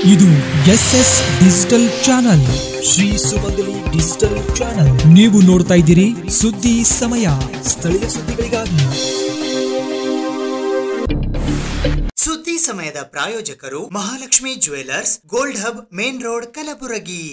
ಇದು S S digital channel Shri Sumangali digital channel ನೀವು ನೋಡ್ತಾ ಇದ್ದೀರಿ ಸುದ್ದಿ ಸಮಯ ಸ್ಥಳೀಯ ಸುದ್ದಿಗಳಿಗಾಗಿ ಸುದ್ದಿ ಸಮಯದ ಪ್ರಾಯೋಜಕರು Mahalakshmi jewellers gold hub main road Kalaburagi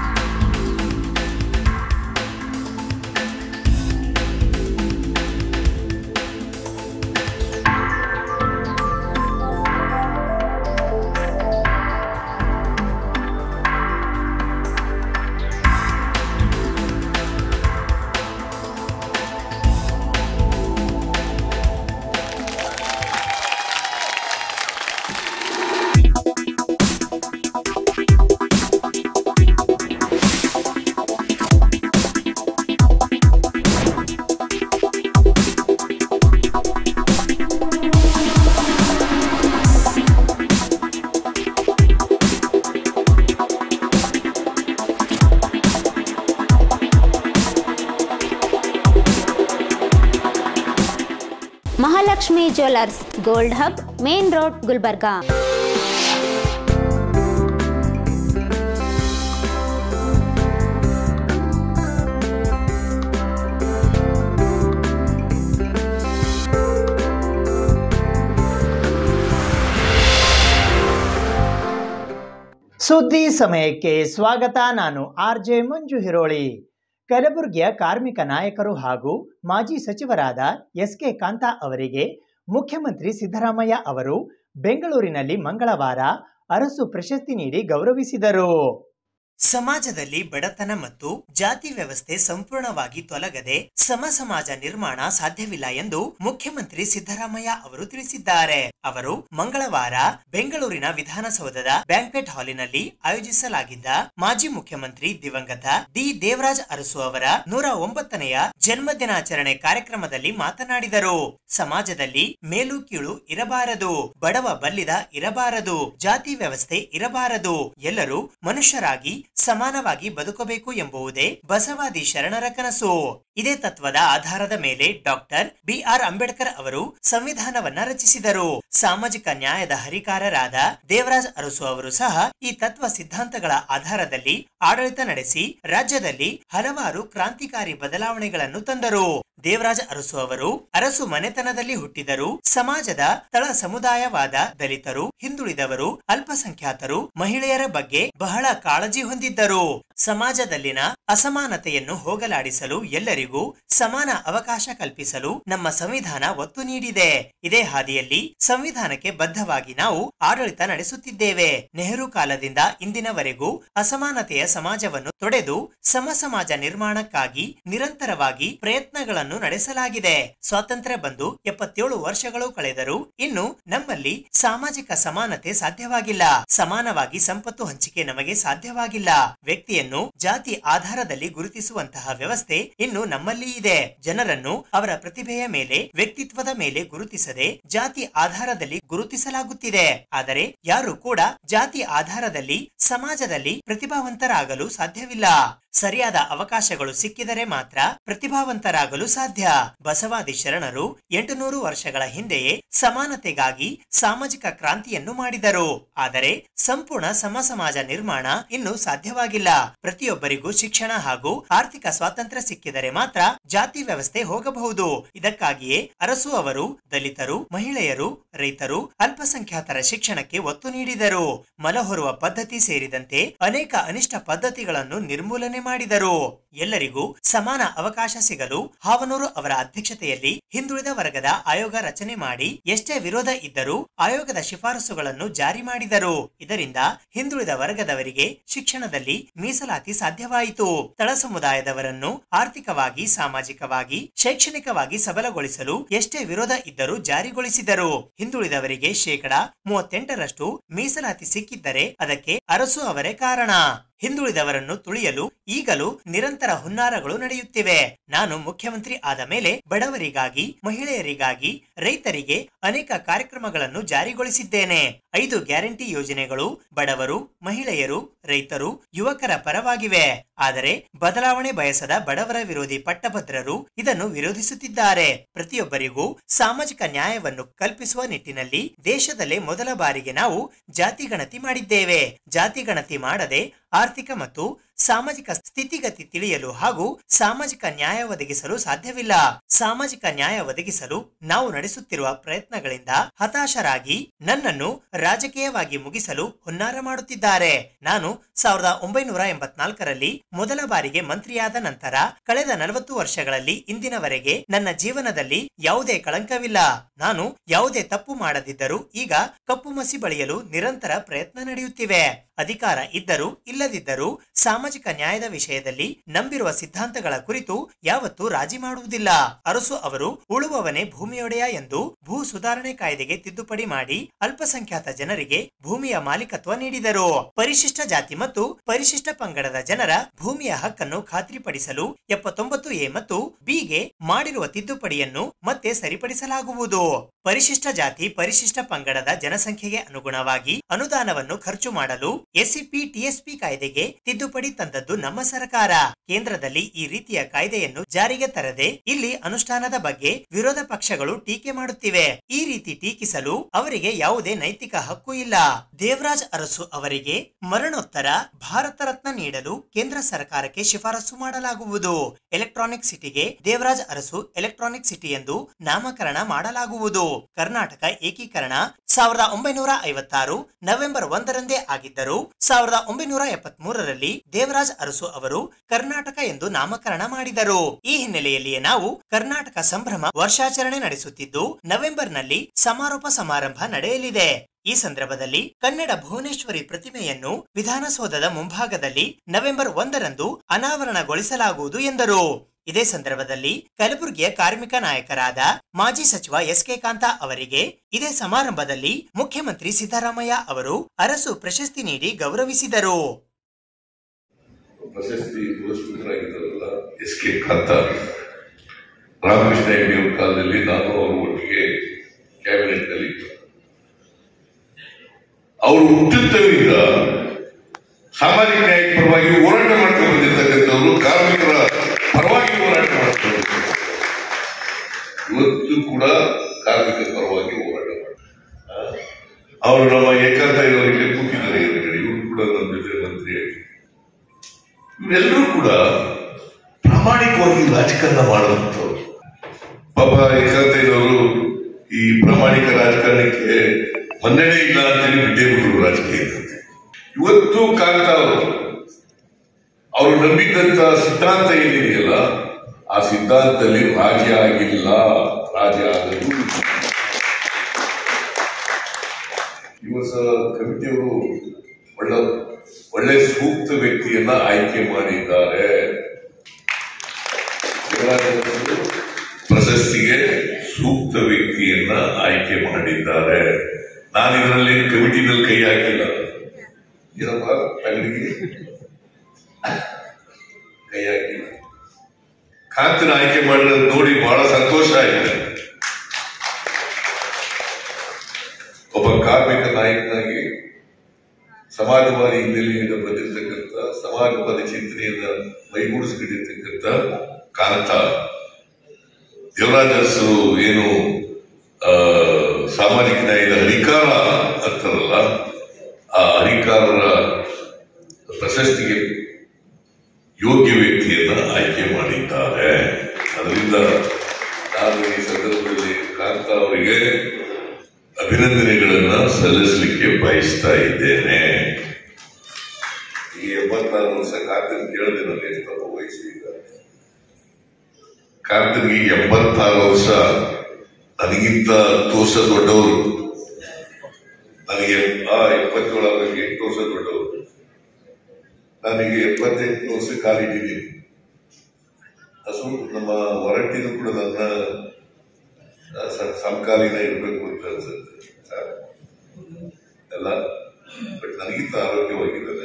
Mahalakshmi jewellers gold hub main road Gulbarga ಸುದ್ದಿ ಸಮಯಕ್ಕೆ ಸ್ವಾಗತ ನಾನು ಆರ್ ಜೆ ಮಂಜು ಹಿರೋಳಿ ಕಲಬುರಗಿಯ ಕಾರ್ಮಿಕ ನಾಯಕರು ಹಾಗೂ ಮಾಜಿ ಸಚಿವರಾದ ಎಸ್ ಕೆ ಕಾಂತಾ ಅವರಿಗೆ ಮುಖ್ಯಮಂತ್ರಿ ಸಿದ್ದರಾಮಯ್ಯ ಅವರು ಬೆಂಗಳೂರಿನಲ್ಲಿ ಮಂಗಳವಾರ ಅರಸು ಪ್ರಶಸ್ತಿ ನೀಡಿ ಗೌರವಿಸಿದರು ಸಮಾಜದಲ್ಲಿ ಬಡತನ ಮತ್ತು ಜಾತಿ ವ್ಯವಸ್ಥೆ ಸಂಪೂರ್ಣವಾಗಿ ತೊಲಗದೆ ಸಮ ಸಮಾಜ ನಿರ್ಮಾಣ ಸಾಧ್ಯವಿಲ್ಲ ಎಂದು ಮುಖ್ಯಮಂತ್ರಿ ಸಿದ್ದರಾಮಯ್ಯ ಅವರು ತಿಳಿಸಿದ್ದಾರೆ ಅವರು ಮಂಗಳವಾರ ಬೆಂಗಳೂರಿನ ವಿಧಾನಸೌಧದ ಬ್ಯಾಂಕ್ವೆಟ್ ಹಾಲಿನಲ್ಲಿ ಆಯೋಜಿಸಲಾಗಿದ್ದ ಮಾಜಿ ಮುಖ್ಯಮಂತ್ರಿ ದಿವಂಗತ ಡಿ ದೇವರಾಜ್ ಅರಸು ಅವರ ನೂರ ಒಂಬತ್ತನೆಯ ಜನ್ಮದಿನಾಚರಣೆ ಕಾರ್ಯಕ್ರಮದಲ್ಲಿ ಮಾತನಾಡಿದರು ಸಮಾಜದಲ್ಲಿ ಮೇಲು ಕೀಳು ಇರಬಾರದು ಬಡವ ಬಲ್ಲಿದ ಇರಬಾರದು ಜಾತಿ ವ್ಯವಸ್ಥೆ ಇರಬಾರದು ಎಲ್ಲರೂ ಮನುಷ್ಯರಾಗಿ ಸಮಾನವಾಗಿ ಬದುಕಬೇಕು ಎಂಬುವುದೇ ಬಸವಾದಿ ಶರಣರ ಕನಸು ಇದೇ ತತ್ವದ ಆಧಾರದ ಮೇಲೆ ಡಾಕ್ಟರ್ ಬಿಆರ್ ಅಂಬೇಡ್ಕರ್ ಅವರು ಸಂವಿಧಾನವನ್ನ ರಚಿಸಿದರು ಸಾಮಾಜಿಕ ನ್ಯಾಯದ ಹರಿಕಾರರಾದ ದೇವರಾಜ್ ಅರಸು ಅವರು ಸಹ ಈ ತತ್ವ ಸಿದ್ಧಾಂತಗಳ ಆಧಾರದಲ್ಲಿ ಆಡಳಿತ ನಡೆಸಿ ರಾಜ್ಯದಲ್ಲಿ ಹಲವಾರು ಕ್ರಾಂತಿಕಾರಿ ಬದಲಾವಣೆಗಳನ್ನು ತಂದರು ದೇವರಾಜ ಅರಸು ಅವರು ಅರಸು ಮನೆತನದಲ್ಲಿ ಹುಟ್ಟಿದರು ಸಮಾಜದ ತಳ ಸಮುದಾಯವಾದ ದಲಿತರು ಹಿಂದುಳಿದವರು ಅಲ್ಪಸಂಖ್ಯಾತರು ಮಹಿಳೆಯರ ಬಗ್ಗೆ ಬಹಳ ಕಾಳಜಿ ಹೊಂದಿದ್ದರು ಸಮಾಜದಲ್ಲಿನ ಅಸಮಾನತೆಯನ್ನು ಹೋಗಲಾಡಿಸಲು ಎಲ್ಲರಿಗೂ ಸಮಾನ ಅವಕಾಶ ಕಲ್ಪಿಸಲು ನಮ್ಮ ಸಂವಿಧಾನ ಒತ್ತು ನೀಡಿದೆ ಇದೇ ಹಾದಿಯಲ್ಲಿ ಸಂವಿಧಾನಕ್ಕೆ ಬದ್ಧವಾಗಿ ನಾವು ಆಡಳಿತ ನಡೆಸುತ್ತಿದ್ದೇವೆ ನೆಹರು ಕಾಲದಿಂದ ಇಂದಿನವರೆಗೂ ಅಸಮಾನತೆಯ ಸಮಾಜವನ್ನು ತೊಡೆದು ಸಮ ಸಮಾಜ ನಿರ್ಮಾಣಕ್ಕಾಗಿ ನಿರಂತರವಾಗಿ ಪ್ರಯತ್ನಗಳನ್ನು ನಡೆಸಲಾಗಿದೆ ಸ್ವಾತಂತ್ರ್ಯ ಬಂದು ಎಪ್ಪತ್ತೇಳು ವರ್ಷಗಳು ಕಳೆದರೂ ಇನ್ನು ನಮ್ಮಲ್ಲಿ ಸಾಮಾಜಿಕ ಸಮಾನತೆ ಸಾಧ್ಯವಾಗಿಲ್ಲ ಸಮಾನವಾಗಿ ಸಂಪತ್ತು ಹಂಚಿಕೆ ನಮಗೆ ಸಾಧ್ಯವಾಗಿಲ್ಲ ವ್ಯಕ್ತಿಯನ್ನು ಜಾತಿ ಆಧಾರದಲ್ಲಿ ಗುರುತಿಸುವಂತಹ ವ್ಯವಸ್ಥೆ ಇನ್ನು ನಮ್ಮಲ್ಲಿ ಇದೆ ಜನರನ್ನು ಅವರ ಪ್ರತಿಭೆಯ ಮೇಲೆ ವ್ಯಕ್ತಿತ್ವದ ಮೇಲೆ ಗುರುತಿಸದೆ ಜಾತಿ ಆಧಾರದಲ್ಲಿ ಗುರುತಿಸಲಾಗುತ್ತಿದೆ ಆದರೆ ಯಾರು ಕೂಡ ಜಾತಿ ಆಧಾರದಲ್ಲಿ ಸಮಾಜದಲ್ಲಿ ಪ್ರತಿಭಾವಂತರಾಗಲು ಸಾಧ್ಯವಿಲ್ಲ ಸರಿಯಾದ ಅವಕಾಶಗಳು ಸಿಕ್ಕಿದರೆ ಮಾತ್ರ ಪ್ರತಿಭಾವಂತರಾಗಲು ಸಾಧ್ಯ ಬಸವಾದಿ ಶರಣರು ಎಂಟುನೂರು ವರ್ಷಗಳ ಹಿಂದೆಯೇ ಸಮಾನತೆಗಾಗಿ ಸಾಮಾಜಿಕ ಕ್ರಾಂತಿಯನ್ನು ಮಾಡಿದರು ಆದರೆ ಸಂಪೂರ್ಣ ಸಮ ಸಮಾಜ ನಿರ್ಮಾಣ ಇನ್ನು ಸಾಧ್ಯವಾಗಿಲ್ಲ ಪ್ರತಿಯೊಬ್ಬರಿಗೂ ಶಿಕ್ಷಣ ಹಾಗೂ ಆರ್ಥಿಕ ಸ್ವಾತಂತ್ರ್ಯ ಸಿಕ್ಕಿದರೆ ಮಾತ್ರ ಜಾತಿ ವ್ಯವಸ್ಥೆ ಹೋಗಬಹುದು ಇದಕ್ಕಾಗಿಯೇ ಅರಸು ಅವರು ದಲಿತರು ಮಹಿಳೆಯರು ರೈತರು ಅಲ್ಪಸಂಖ್ಯಾತರ ಶಿಕ್ಷಣಕ್ಕೆ ಒತ್ತು ನೀಡಿದರು ಮಲಹೊರುವ ಪದ್ಧತಿ ಸೇರಿದಂತೆ ಅನೇಕ ಅನಿಷ್ಟ ಪದ್ಧತಿಗಳನ್ನು ನಿರ್ಮೂಲನೆ ಮಾಡಿದರು ಎಲ್ಲರಿಗೂ ಸಮಾನ ಅವಕಾಶ ಸಿಗಲು ಹಾವನೂರು ಅವರ ಅಧ್ಯಕ್ಷತೆಯಲ್ಲಿ ಹಿಂದುಳಿದ ವರ್ಗದ ಆಯೋಗ ರಚನೆ ಮಾಡಿ ಎಷ್ಟೇ ವಿರೋಧ ಇದ್ದರೂ ಆಯೋಗದ ಶಿಫಾರಸುಗಳನ್ನು ಜಾರಿ ಮಾಡಿದರು ಇದರಿಂದ ಹಿಂದುಳಿದ ವರ್ಗದವರಿಗೆ ಶಿಕ್ಷಣದಲ್ಲಿ ಮೀಸಲಾತಿ ಸಾಧ್ಯವಾಯಿತು ತಳ ಸಮುದಾಯದವರನ್ನು ಆರ್ಥಿಕವಾಗಿ ಸಾಮಾಜಿಕವಾಗಿ ಶೈಕ್ಷಣಿಕವಾಗಿ ಸಬಲಗೊಳಿಸಲು ಎಷ್ಟೇ ವಿರೋಧ ಇದ್ದರೂ ಜಾರಿಗೊಳಿಸಿದರು ಹಿಂದುಳಿದವರಿಗೆ ಶೇಕಡ ಮೂವತ್ತೆಂಟರಷ್ಟು ಮೀಸಲಾತಿ ಸಿಕ್ಕಿದ್ದರೆ ಅದಕ್ಕೆ ಅರಸು ಅವರೇ ಕಾರಣ ಹಿಂದುಳಿದವರನ್ನು ತುಳಿಯಲು ಈಗಲೂ ನಿರಂತರ ಹುನ್ನಾರಗಳು ನಡೆಯುತ್ತಿವೆ ನಾನು ಮುಖ್ಯಮಂತ್ರಿ ಆದ ಮೇಲೆ ಬಡವರಿಗಾಗಿ ಮಹಿಳೆಯರಿಗಾಗಿ ರೈತರಿಗೆ ಅನೇಕ ಕಾರ್ಯಕ್ರಮಗಳನ್ನು ಜಾರಿಗೊಳಿಸಿದ್ದೇನೆ ಐದು ಗ್ಯಾರಂಟಿ ಯೋಜನೆಗಳು ಬಡವರು ಮಹಿಳೆಯರು ರೈತರು ಯುವಕರ ಪರವಾಗಿವೆ ಆದರೆ ಬದಲಾವಣೆ ಬಯಸದ ಬಡವರ ವಿರೋಧಿ ಪಟ್ಟಭದ್ರರು ಇದನ್ನು ವಿರೋಧಿಸುತ್ತಿದ್ದಾರೆ ಪ್ರತಿಯೊಬ್ಬರಿಗೂ ಸಾಮಾಜಿಕ ನ್ಯಾಯವನ್ನು ಕಲ್ಪಿಸುವ ನಿಟ್ಟಿನಲ್ಲಿ ದೇಶದಲ್ಲೇ ಮೊದಲ ಬಾರಿಗೆ ನಾವು ಜಾತಿ ಗಣತಿ ಮಾಡಿದ್ದೇವೆ ಜಾತಿ ಗಣತಿ ಮಾಡದೆ ಆರ್ಥಿಕ ಮತ್ತು ಸಾಮಾಜಿಕ ಸ್ಥಿತಿಗತಿ ತಿಳಿಯಲು ಹಾಗೂ ಸಾಮಾಜಿಕ ನ್ಯಾಯ ಒದಗಿಸಲು ಸಾಧ್ಯವಿಲ್ಲ ಸಾಮಾಜಿಕ ನ್ಯಾಯ ಒದಗಿಸಲು ನಾವು ನಡೆಸುತ್ತಿರುವ ಪ್ರಯತ್ನಗಳಿಂದ ಹತಾಶರಾಗಿ ನನ್ನನ್ನು ರಾಜಕೀಯವಾಗಿ ಮುಗಿಸಲು ಹುನ್ನಾರ ಮಾಡುತ್ತಿದ್ದಾರೆ ನಾನು ಸಾವಿರದ ಒಂಬೈನೂರ ಎಂಬತ್ನಾಲ್ಕರಲ್ಲಿ ಮೊದಲ ಬಾರಿಗೆ ಮಂತ್ರಿಯಾದ ನಂತರ ಕಳೆದ ನಲವತ್ತು ವರ್ಷಗಳಲ್ಲಿ ಇಂದಿನವರೆಗೆ ನನ್ನ ಜೀವನದಲ್ಲಿ ಯಾವುದೇ ಕಳಂಕವಿಲ್ಲ ನಾನು ಯಾವುದೇ ತಪ್ಪು ಮಾಡದಿದ್ದರೂ ಈಗ ಕಪ್ಪು ಮಸಿ ಬಳಿಯಲು ನಿರಂತರ ಪ್ರಯತ್ನ ನಡೆಯುತ್ತಿವೆ ಅಧಿಕಾರ ಇದ್ದರೂ ಇಲ್ಲದಿದ್ದರೂ ಸಾಮಾಜಿಕ ನ್ಯಾಯದ ವಿಷಯದಲ್ಲಿ ನಂಬಿರುವ ಸಿದ್ಧಾಂತಗಳ ಕುರಿತು ಯಾವತ್ತೂ ರಾಜಿ ಮಾಡುವುದಿಲ್ಲ ಅರಸು ಅವರು ಉಳುವವನೇ ಭೂಮಿಯೊಡೆಯ ಎಂದು ಭೂ ಸುಧಾರಣೆ ಕಾಯ್ದೆಗೆ ತಿದ್ದುಪಡಿ ಮಾಡಿ ಅಲ್ಪಸಂಖ್ಯಾತ ಜನರಿಗೆ ಭೂಮಿಯ ಮಾಲೀಕತ್ವ ನೀಡಿದರು ಪರಿಶಿಷ್ಟ ಜಾತಿ ಮತ್ತು ಪರಿಶಿಷ್ಟ ಪಂಗಡದ ಜನರ ಭೂಮಿಯ ಹಕ್ಕನ್ನು ಖಾತ್ರಿಪಡಿಸಲು ಎಪ್ಪತ್ತೊಂಬತ್ತು ಎ ಮತ್ತು ಬಿಗೆ ಮಾಡಿರುವ ತಿದ್ದುಪಡಿಯನ್ನು ಮತ್ತೆ ಸರಿಪಡಿಸಲಾಗುವುದು ಪರಿಶಿಷ್ಟ ಜಾತಿ ಪರಿಶಿಷ್ಟ ಪಂಗಡದ ಜನಸಂಖ್ಯೆಗೆ ಅನುಗುಣವಾಗಿ ಅನುದಾನವನ್ನು ಖರ್ಚು ಮಾಡಲು ಎಸ್ಸಿಪಿ ಟಿಎಸ್ಪಿ ಕಾಯ್ದೆಗೆ ತಿದ್ದುಪಡಿ ತಂದದ್ದು ನಮ್ಮ ಸರ್ಕಾರ ಕೇಂದ್ರದಲ್ಲಿ ಈ ರೀತಿಯ ಕಾಯ್ದೆಯನ್ನು ಜಾರಿಗೆ ತರದೆ ಇಲ್ಲಿ ಅನುಷ್ಠಾನದ ಬಗ್ಗೆ ವಿರೋಧ ಪಕ್ಷಗಳು ಟೀಕೆ ಮಾಡುತ್ತಿವೆ ಈ ರೀತಿ ಟೀಕಿಸಲು ಅವರಿಗೆ ಯಾವುದೇ ನೈತಿಕ ಹಕ್ಕು ಇಲ್ಲ ದೇವರಾಜ್ ಅರಸು ಅವರಿಗೆ ಮರಣೋತ್ತರ ಭಾರತ ರತ್ನ ನೀಡಲು ಕೇಂದ್ರ ಸರ್ಕಾರಕ್ಕೆ ಶಿಫಾರಸು ಮಾಡಲಾಗುವುದು ಎಲೆಕ್ಟ್ರಾನಿಕ್ ಸಿಟಿಗೆ ದೇವರಾಜ್ ಅರಸು ಎಲೆಕ್ಟ್ರಾನಿಕ್ ಸಿಟಿ ಎಂದು ನಾಮಕರಣ ಮಾಡಲಾಗುವುದು ಕರ್ನಾಟಕ ಏಕೀಕರಣ ಸಾವಿರದ ಒಂಬೈನೂರ ಐವತ್ತಾರು ನವೆಂಬರ್ ಒಂದರಂದೇ ಆಗಿದ್ದರು ಸಾವಿರದ ಒಂಬೈನೂರ ಎಪ್ಪತ್ತ್ ಮೂರರಲ್ಲಿ ದೇವರಾಜ್ ಅರಸು ಅವರು ಕರ್ನಾಟಕ ಎಂದು ನಾಮಕರಣ ಮಾಡಿದರು ಈ ಹಿನ್ನೆಲೆಯಲ್ಲಿಯೇ ನಾವು ಕರ್ನಾಟಕ ಸಂಭ್ರಮ ವರ್ಷಾಚರಣೆ ನಡೆಸುತ್ತಿದ್ದು ನವೆಂಬರ್ನಲ್ಲಿ ಸಮಾರೋಪ ಸಮಾರಂಭ ನಡೆಯಲಿದೆ ಈ ಸಂದರ್ಭದಲ್ಲಿ ಕನ್ನಡ ಭುವನೇಶ್ವರಿ ಪ್ರತಿಮೆಯನ್ನು ವಿಧಾನಸೌಧದ ಮುಂಭಾಗದಲ್ಲಿ ನವೆಂಬರ್ ಒಂದರಂದು ಅನಾವರಣಗೊಳಿಸಲಾಗುವುದು ಎಂದರು ಇದೇ ಸಂದರ್ಭದಲ್ಲಿ ಕಲಬುರಗಿಯ ಕಾರ್ಮಿಕ ನಾಯಕರಾದ ಮಾಜಿ ಸಚಿವ ಎಸ್ ಕೆ ಕಾಂತ ಅವರಿಗೆ ಇದೇ ಸಮಾರಂಭದಲ್ಲಿ ಮುಖ್ಯಮಂತ್ರಿ ಸಿದ್ದರಾಮಯ್ಯ ಅವರು ಅರಸು ಪ್ರಶಸ್ತಿ ನೀಡಿ ಗೌರವಿಸಿದರು ಪ್ರಶಸ್ತಿ ಪುರಸ್ಕೃತರಾಗಿದ್ದಾರಲ್ಲ ಎಸ್ ಕೆ ಕಾಂತ ರಾಮಕೃಷ್ಣ ಹೆಗಡೆ ಅವ್ರ ಕಾಲದಲ್ಲಿ ನಾನು ಅವರು ಒಟ್ಟಿಗೆ ಕ್ಯಾಬಿನೆಟ್ ನಲ್ಲಿ ಇದ್ದೆ. ಅವರು ಹುಟ್ಟಿದ್ದವರಿಂದ ಸಾಮಾಜಿಕ ನ್ಯಾಯದ ಪರವಾಗಿ ಹೋರಾಟ ಮಾಡ್ಕೊಂಡು ಬಂದಿರ್ತಕ್ಕಂಥವ್ರು ಕಾರ್ಮಿಕರ ಪರವಾಗಿ ಹೋರಾಟ ಮಾಡ್ತಾರೆ ಇವತ್ತು ಕೂಡ ಕಾರ್ಮಿಕರ ಪರವಾಗಿ ಹೋರಾಟ ಮಾಡ್ತಾರೆ ಅವರು ನಮ್ಮ ಏಕಾಂತ ಇರೋರಿಗೆ ಕೂತಿದ್ದಾರೆ ಎದುರುಗಡೆ ಇವರು ಕೂಡ ನಮ್ಮ ಜೊತೆ ಮಂತ್ರಿಯಾಗಿ ಇವರೆಲ್ಲರೂ ಕೂಡ ಪ್ರಾಮಾಣಿಕವಾಗಿ ರಾಜಕಾರಣ ಮಾಡುವಂಥವ್ರು ಪಾಪ ಏಕಾಂತಯ್ಯನವರು ಈ ಪ್ರಾಮಾಣಿಕ ರಾಜಕಾರಣಕ್ಕೆ ಮನ್ನಣೆ ಇಲ್ಲ ಅಂತೇಳಿ ಬಿಟ್ಟೇ ಬಿಟ್ಟರು ರಾಜಕೀಯದಲ್ಲಿ ಇವತ್ತು ಕಾಂತ ಅವರು ಅವರು ನಂಬಿದಂತ ಸಿದ್ಧಾಂತ ಏನಿದೆಯಲ್ಲ ಆ ಸಿದ್ಧಾಂತದಲ್ಲಿ ರಾಜ ಆಗಿಲ್ಲ ರಾಜ ಆಗಲು ಇವಸ ಕಮಿಟಿಯವರು ಒಳ್ಳೆ ಒಳ್ಳೆ ಸೂಕ್ತ ವ್ಯಕ್ತಿಯನ್ನ ಆಯ್ಕೆ ಮಾಡಿದ್ದಾರೆ ದೇವರಾಜರು ಪ್ರಶಸ್ತಿಗೆ ಸೂಕ್ತ ವ್ಯಕ್ತಿಯನ್ನ ಆಯ್ಕೆ ಮಾಡಿದ್ದಾರೆ ನಾನು ಇದರಲ್ಲಿ ಕಮಿಟಿನಲ್ಲಿ ಕೈ ಹಾಕಿಲ್ಲ ಏನಪ್ಪ ಅಂಗಡಿಗೆ ಕೈ ಹಾಕಿಲ್ಲ ಕಾಂತನ ಆಯ್ಕೆ ಮಾಡಿರೋದು ನೋಡಿ ಬಹಳ ಸಂತೋಷ ಆಯ್ತು ಒಬ್ಬ ಕಾರ್ಮಿಕ ನಾಯಕನಾಗಿ ಸಮಾಜವಾದಿ ಹಿನ್ನೆಲೆಯಿಂದ ಬಂದಿರತಕ್ಕಂಥ ಸಮಾಜವಾದಿ ಚಿಂತನೆಯನ್ನ ಮೈಗೂಡಿಸಿಕೊಂಡಿರ್ತಕ್ಕಂಥ ಕಾಂತ ದೇವರಾಜ ಅರಸರು ಏನು ಆ, ಸಾಮಾಜಿಕ ನ್ಯಾಯದ ಅಧಿಕಾರ ಅಂತಾರಲ್ಲ ಆ ಅಧಿಕಾರರ ಪ್ರಶಸ್ತಿಗೆ ಯೋಗ್ಯ ವ್ಯಕ್ತಿಯನ್ನ ಆಯ್ಕೆ ಮಾಡಿದ್ದಾರೆ ಅದರಿಂದ ನಾನು ಈ ಸಂದರ್ಭದಲ್ಲಿ ಕಾಂತ ಅವರಿಗೆ ಅಭಿನಂದನೆಗಳನ್ನ ಸಲ್ಲಿಸಲಿಕ್ಕೆ ಬಯಸ್ತಾ ಇದ್ದೇನೆ ಈ ಎಂಬತ್ತಾರು ವರ್ಷ ಕಾರ್ತನ್ ಕೇಳಿದೆ ನಾನು ಎಷ್ಟಪ್ಪ ವಯಸ್ಸು ಈಗ ಕಾರ್ತನ್ಗೆ ಎಂಬತ್ತಾರು ವರ್ಷ ನನಗಿಂತ ಹತ್ತು ವರ್ಷ ದೊಡ್ಡವರು ನನಗೆ ಆ ಎಪ್ಪತ್ತೇಳು ಆಗಕ್ಕೆ ಎಂಟು ವರ್ಷ ದೊಡ್ಡವರು ನನಗೆ ಎಪ್ಪತ್ತೆಂಟು ವರ್ಷ ಕಾಲಿಟ್ಟಿದ್ದೀನಿ ಹಸು ನಮ್ಮ ಹೊರಟ್ಟಿನೂ ಕೂಡ ನನ್ನ ಆ, ಸ- ಸಮಕಾಲೀನ ಇರಬೇಕು ಅಂತ ಅನ್ಸುತ್ತೆ ಸಾಕು. ಎಲ್ಲ ಬಟ್ ನನಗಿಂತ ಆರೋಗ್ಯವಾಗಿದ್ದಾನೆ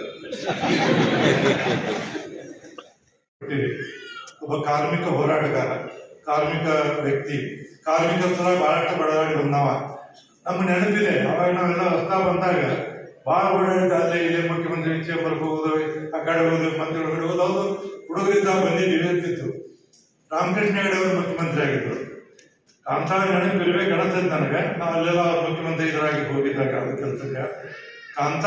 ಕೊಟ್ಟಿರಿ ಒಬ್ಬ ಕಾರ್ಮಿಕ ಹೋರಾಟಗಾರ ಕಾರ್ಮಿಕ ವ್ಯಕ್ತಿ ಕಾರ್ಮಿಕ ಸಲ ಬಹಳಷ್ಟು ಬಡದಾಡಿ ಬಂದವ ನಮ್ಮ ನೆನಪಿದೆ ಅವಾಗ ನಾವೆಲ್ಲ ಹೊಸ್ತಾ ಬಂದಾಗ ಭಾಳ ಓಡಾಡಿದ ಅಲ್ಲೇ ಇಲ್ಲೇ ಮುಖ್ಯಮಂತ್ರಿ ಚೇಂಬರ್ಗೆ ಹೋಗೋದು ಆ ಕಡೆ ಹೋಗೋದು ಮಂತ್ರಿ ಒಳಗಡೆ ಹೋಗೋದು ಹೌದು ಹುಡುಗರಿಂದ ಬಂದಿದ್ದೀವಿ ಅಂತಿತ್ತು ರಾಮಕೃಷ್ಣ ಹೆಗಡೆ ಅವರು ಮುಖ್ಯಮಂತ್ರಿ ಆಗಿದ್ರು ಕಾಂತಾಳ ನೆನಪು ಇರ್ಬೇಕು ಅನಿಸ್ತದೆ ನನಗೆ ನಾವು ಅಲ್ಲೆಲ್ಲ ಅವ್ರ ಮುಖ್ಯಮಂತ್ರಿ ಇದರಾಗಿ ಹೋಗಿದ್ದಾಗ ಅದು ಕೆಲಸಕ್ಕೆ ಕಾಂತ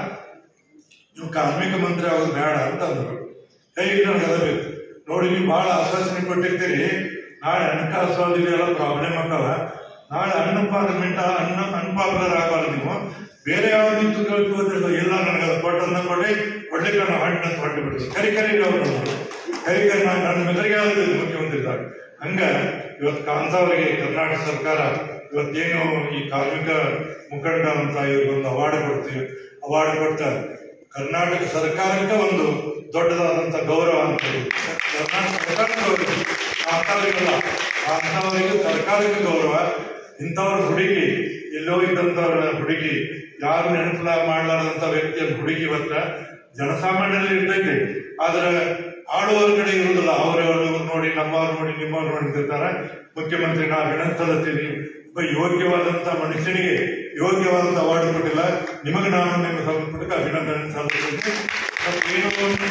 ನೀವು ಕಾರ್ಮಿಕ ಮಂತ್ರಿ ಆಗೋದು ಬೇಡ ಅಂತ ಅಂದ್ರು ಹೇಗೆ ನನಗೆ ಅದಬೇಕು ನೋಡಿ ನೀವು ಭಾಳ ಆಶ್ವಾಸನೆ ಕೊಟ್ಟಿರ್ತೀರಿ ನಾಳೆ ಹಣಕಾಸು ಅದು ಎಲ್ಲ ಪ್ರಾಬ್ಲಮ್ ಆಗಲ್ಲ ನಾಳೆ ಅನ್ಪಾರ್ಮೆಂಟ್ ಅನ್ನ ಅನ್ಪಾಪ್ಯುಲರ್ ಆಗಬಾರ್ದು ನೀವು ಬೇರೆ ಯಾವ ನಿಂತು ಕೇಳ್ತೀವಿ ಇಲ್ಲ ನನಗೆ ಅದು ಕೊಟ್ಟದನ್ನ ಕೊಡಿ ಕೊಡ್ಲಿಕ್ಕೆ ನಾವು ಹಣ್ಣು ಅಂತ ಹೊಟ್ಟು ಬಿಡ್ತೀವಿ ಕರಿ ಕರಿ ಅವ್ರು ಕರಿ ಕರಿ ನಾನು ನನ್ನ ಮೆದರಿಗೆ ಆಗೋದಿಲ್ಲ ಮುಖ್ಯಮಂತ್ರಿ ಇದ್ದಾಗ ಹಂಗ ಇವತ್ತು ಕಾಂತಾವರಿಗೆ ಕರ್ನಾಟಕ ಸರ್ಕಾರ ಇವತ್ತೇನು ಈ ಕಾರ್ಮಿಕ ಮುಖಂಡ ಅಂತ ಇವ್ರಿಗೊಂದು ಅವಾರ್ಡ್ ಕೊಡ್ತೀವಿ ಅವಾರ್ಡ್ ಕೊಟ್ಟ ಕರ್ನಾಟಕ ಸರ್ಕಾರಕ್ಕೆ ಒಂದು ದೊಡ್ಡದಾದಂತ ಗೌರವ ಅಂತ ಇದು. ಕರ್ನಾಟಕ ಸರ್ಕಾರಕ್ಕೆ ಕಾಂತಾವರಿಗಲ್ಲ ಕಾಂತಾವರಿಗೆ ಸರ್ಕಾರಕ್ಕೆ ಗೌರವ ಇಂಥವ್ರ ಹುಡುಗಿ ಎಲ್ಲೋ ಇದ್ದಂಥವ್ರ ಹುಡುಗಿ ಯಾರು ನೆನಪಲ ಮಾಡಲಾರದಂತ ವ್ಯಕ್ತಿಯ ಹುಡುಗಿ ಇವತ್ತ ಜನಸಾಮಾನ್ಯರಲ್ಲಿ ಇರ್ತೈತಿ ಆದ್ರೆ ಆಳುವವ್ರ ಕಡೆ ಇರುವುದಿಲ್ಲ ಅವ್ರವ್ರು ಇವ್ರು ನೋಡಿ ನಮ್ಮವ್ರು ನೋಡಿ ನಿಮ್ಮವ್ರು ನೋಡಿರ್ತಾರೆ ಮುಖ್ಯಮಂತ್ರಿ ನಾವು ವಿನಂತಲತ್ತೀವಿ ಒಬ್ಬ ಯೋಗ್ಯವಾದಂತ ಮನುಷ್ಯನಿಗೆ ಯೋಗ್ಯವಾದಂತ ಅವಾರ್ಡ್ ಕೊಟ್ಟಿಲ್ಲ ನಿಮಗೆ ನಾನು ನಿಮ್ಮ ಸಂಪುಟಕ್ಕೆ ಅಭಿನಂದನೆ ಸಲ್ಲಿಸ್ತೀನಿ ಮತ್ತು ಏನು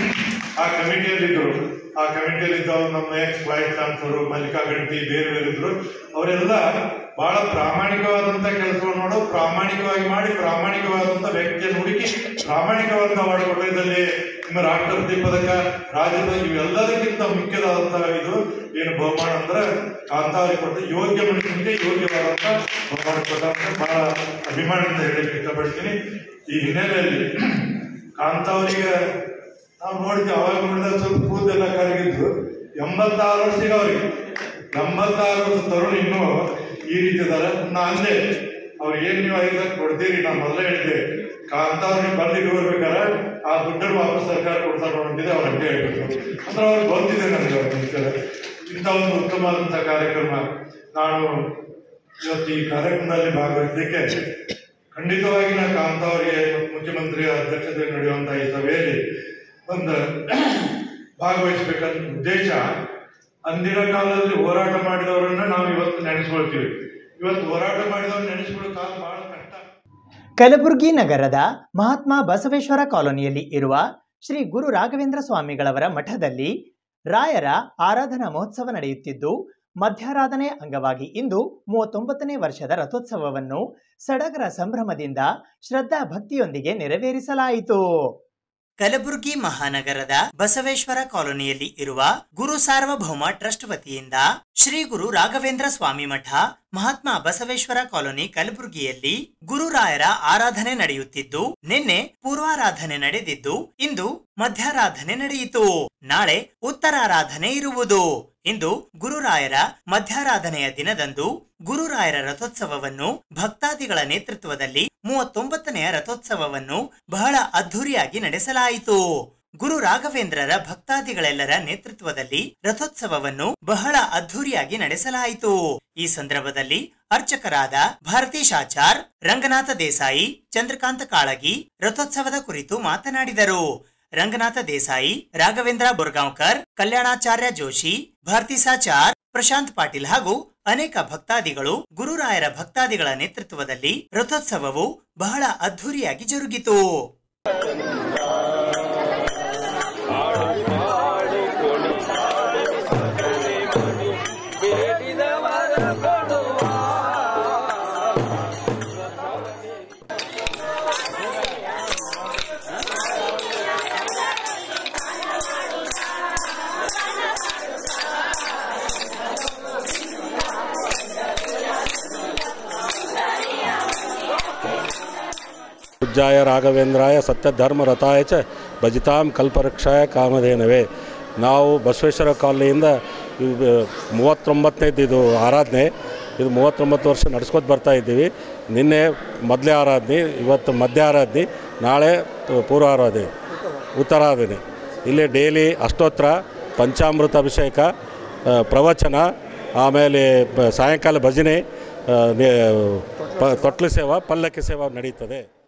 ಆ ಕಮಿಟಿಯಲ್ಲಿದ್ದರು ಆ ಕಮಿಟಿಯಲ್ಲಿ ಇದ್ದವರು ನಮ್ಮ ಎಕ್ಸ್ ವೈಸ್ ಚಾನ್ಸಲರು ಮಲ್ಲಿಕಾ ಗಂಟಿ ಬೇರೆ ಬೇರೆ ಇದ್ರು ಅವರೆಲ್ಲ ಬಹಳ ಪ್ರಾಮಾಣಿಕವಾದಂತ ಕೆಲಸವನ್ನು ಮಾಡೋ ಪ್ರಾಮಾಣಿಕವಾಗಿ ಮಾಡಿ ಪ್ರಾಮಾಣಿಕವಾದಂತ ವ್ಯಕ್ತಿಯನ್ನು ಹುಡುಕಿ ಪ್ರಾಮಾಣಿಕವಾದ ಅವಾರ್ಡ್ ಕೊಟ್ಟಿದ್ದಲ್ಲಿ ನಿಮ್ಮ ರಾಷ್ಟ್ರಪತಿ ಪದಕ ರಾಜ್ಯದ ಇವೆಲ್ಲದಕ್ಕಿಂತ ಮುಖ್ಯವಾದಂತಹ ಇದು ಏನು ಬಹುಮಾನ ಅಂದ್ರೆ ಕಾಂತಾವರಿ ಕೊಟ್ಟ ಯೋಗ್ಯ ಮನುಷ್ಯನಿಗೆ ಯೋಗ್ಯವಾದಂತ ಬಹುಮಾನ ಕೊಟ್ಟ ಅಂತ ಬಹಳ ಅಭಿಮಾನದಿಂದ ಹೇಳಲಿಕ್ಕೆ ಇಷ್ಟಪಡ್ತೀನಿ ಈ ಹಿನ್ನೆಲೆಯಲ್ಲಿ ಕಾಂತಾವರಿಗೆ ನಾವು ನೋಡಿದ್ವಿ ಅವಾಗ ನೋಡಿದಾಗ ಸ್ವಲ್ಪ ಕೂದಲೆಲ್ಲ ಕರಗಿದ್ರು ಎಂಬತ್ತಾರು ವರ್ಷಿಗೆ ಅವರಿಗೆ ಎಂಬತ್ತಾರು ವರ್ಷ ತರುಣ ಇನ್ನೂ ಈ ರೀತಿ ಇದಾರೆ ನಾ ಅಂದೆ ಅವ್ರು ಏನ್ ನೀವು ಐದು ಲಕ್ಷ ಕೊಡ್ತೀರಿ ನಾನು ಮೊದಲೇ ಹೇಳಿದ್ದೆ ಕಾಂತಾವ್ರಿಗೆ ಬರ್ಲಿಕ್ಕೆ ಬರ್ಬೇಕಾರೆ ಆ ದುಡ್ಡನ್ನು ವಾಪಸ್ ಸರ್ಕಾರ ಕೊಡ್ತಾರೆ ಅಂತಿದೆ ಅವ್ರು ಹಂಗೆ ಹೇಳ್ಬೇಕು ಅಂದ್ರೆ ಅವ್ರಿಗೆ ಗೊತ್ತಿದೆ ನನಗೆ ಅವ್ರ ವಿಚಾರ ಇಂಥ ಒಂದು ಉತ್ತಮವಾದಂಥ ಕಾರ್ಯಕ್ರಮ ನಾನು ಇವತ್ತು ಈ ಕಾರ್ಯಕ್ರಮದಲ್ಲಿ ಭಾಗವಹಿಸಲಿಕ್ಕೆ ಖಂಡಿತವಾಗಿ ನಾನು ಕಾಂತಾವರಿಗೆ ಮುಖ್ಯಮಂತ್ರಿ ಅಧ್ಯಕ್ಷತೆ ನಡೆಯುವಂತ ಈ ಸಭೆಯಲ್ಲಿ ಒಂದು ಭಾಗವಹಿಸಬೇಕಂತ ಉದ್ದೇಶ ಅಂದಿನ ಕಾಲದಲ್ಲಿ ಹೋರಾಟ ಮಾಡಿದವರನ್ನ ನಾವು ಇವತ್ತು ನೆನೆಸ್ಕೊಳ್ತೀವಿ ಇವತ್ತು ಹೋರಾಟ ಮಾಡಿದವ್ರು ನೆನೆಸ್ಕೊಳ್ಳೋ ಕಾಲ ಬಹಳ ಕಷ್ಟ ಕಲಬುರಗಿ ನಗರದ ಮಹಾತ್ಮ ಬಸವೇಶ್ವರ ಕಾಲೋನಿಯಲ್ಲಿ ಇರುವ ಶ್ರೀ ಗುರು ರಾಘವೇಂದ್ರ ಸ್ವಾಮಿಗಳವರ ಮಠದಲ್ಲಿ ರಾಯರ ಆರಾಧನಾ ಮಹೋತ್ಸವ ನಡೆಯುತ್ತಿದ್ದು ಮಧ್ಯಾರಾಧನೆ ಅಂಗವಾಗಿ ಇಂದು ಮೂವತ್ತೊಂಬತ್ತನೇ ವರ್ಷದ ರಥೋತ್ಸವವನ್ನು ಸಡಗರ ಸಂಭ್ರಮದಿಂದ ಶ್ರದ್ಧಾ ಭಕ್ತಿಯೊಂದಿಗೆ ನೆರವೇರಿಸಲಾಯಿತು ಕಲಬುರಗಿ ಮಹಾನಗರದ ಬಸವೇಶ್ವರ ಕಾಲೋನಿಯಲ್ಲಿ ಇರುವ ಗುರು ಸಾರ್ವಭೌಮ ಟ್ರಸ್ಟ್ ವತಿಯಿಂದ ಶ್ರೀ ಗುರು ರಾಘವೇಂದ್ರ ಸ್ವಾಮಿ ಮಠ ಮಹಾತ್ಮ ಬಸವೇಶ್ವರ ಕಾಲೋನಿ ಕಲಬುರಗಿಯಲ್ಲಿ ಗುರುರಾಯರ ಆರಾಧನೆ ನಡೆಯುತ್ತಿದ್ದು ನಿನ್ನೆ ಪೂರ್ವಾರಾಧನೆ ನಡೆದಿದ್ದು ಇಂದು ಮಧ್ಯಾರಾಧನೆ ನಡೆಯಿತು ನಾಳೆ ಉತ್ತರಾರಾಧನೆ ಇರುವುದು ಇಂದು ಗುರುರಾಯರ ಮಧ್ಯಾರಾಧನೆಯ ದಿನದಂದು ಗುರುರಾಯರ ರಥೋತ್ಸವವನ್ನು ಭಕ್ತಾದಿಗಳ ನೇತೃತ್ವದಲ್ಲಿ ಮೂವತ್ತೊಂಬತ್ತನೆಯ ರಥೋತ್ಸವವನ್ನು ಬಹಳ ಅದ್ಧೂರಿಯಾಗಿ ನಡೆಸಲಾಯಿತು ಗುರು ರಾಘವೇಂದ್ರರ ಭಕ್ತಾದಿಗಳೆಲ್ಲರ ನೇತೃತ್ವದಲ್ಲಿ ರಥೋತ್ಸವವನ್ನು ಬಹಳ ಅದ್ಧೂರಿಯಾಗಿ ನಡೆಸಲಾಯಿತು ಈ ಸಂದರ್ಭದಲ್ಲಿ ಅರ್ಚಕರಾದ ಭಾರತಿ ಶಾಚಾರ್ ರಂಗನಾಥ ದೇಸಾಯಿ ಚಂದ್ರಕಾಂತ ಕಾಳಗಿ ರಥೋತ್ಸವದ ಕುರಿತು ಮಾತನಾಡಿದರು ರಂಗನಾಥ ದೇಸಾಯಿ ರಾಘವೇಂದ್ರ ಬುರ್ಗಾಂವ್ಕರ್ ಕಲ್ಯಾಣಾಚಾರ್ಯ ಜೋಶಿ ಭಾರತಿ ಸಾಚಾರ್ ಪ್ರಶಾಂತ್ ಪಾಟೀಲ್ ಹಾಗೂ ಅನೇಕ ಭಕ್ತಾದಿಗಳು ಗುರುರಾಯರ ಭಕ್ತಾದಿಗಳ ನೇತೃತ್ವದಲ್ಲಿ ರಥೋತ್ಸವವು ಬಹಳ ಅದ್ಧೂರಿಯಾಗಿ ಜರುಗಿತು ಪೂಜ್ಯಾಯ ರಾಘವೇಂದ್ರಾಯ ಸತ್ಯಧರ್ಮ ರಥಾಯ ಚ ಭಜಿತಾಂ ಕಲ್ಪವೃಕ್ಷಾಯ ಕಾಮಧೇನವೇ ನಾವು ಬಸವೇಶ್ವರ ಕಾಲನಿಯಿಂದ ಇದು ಮೂವತ್ತೊಂಬತ್ತನೇದು ಇದು ಆರಾಧನೆ ಇದು ಮೂವತ್ತೊಂಬತ್ತು ವರ್ಷ ನಡ್ಸ್ಕೊತ ಬರ್ತಾ ಇದ್ದೀವಿ ನಿನ್ನೆ ಮೊದಲೇ ಆರಾಧನೆ ಇವತ್ತು ಮಧ್ಯ ಆರಾಧನೆ ನಾಳೆ ಪೂರ್ವ ಆರಾಧನೆ ಉತ್ತರಾಧನೆ ಇಲ್ಲಿ ಡೈಲಿ ಅಷ್ಟೋತ್ರ ಪಂಚಾಮೃತ ಅಭಿಷೇಕ ಆ, ಪ್ರವಚನ ಆಮೇಲೆ ಬ- ಸಾಯಂಕಾಲ ಭಜನೆ ಆ, ನೇ- ಪ ತೊಟ್ಲು ಸೇವಾ ಪಲ್ಲಕ್ಕಿ ಸೇವಾ ನಡೀತದೆ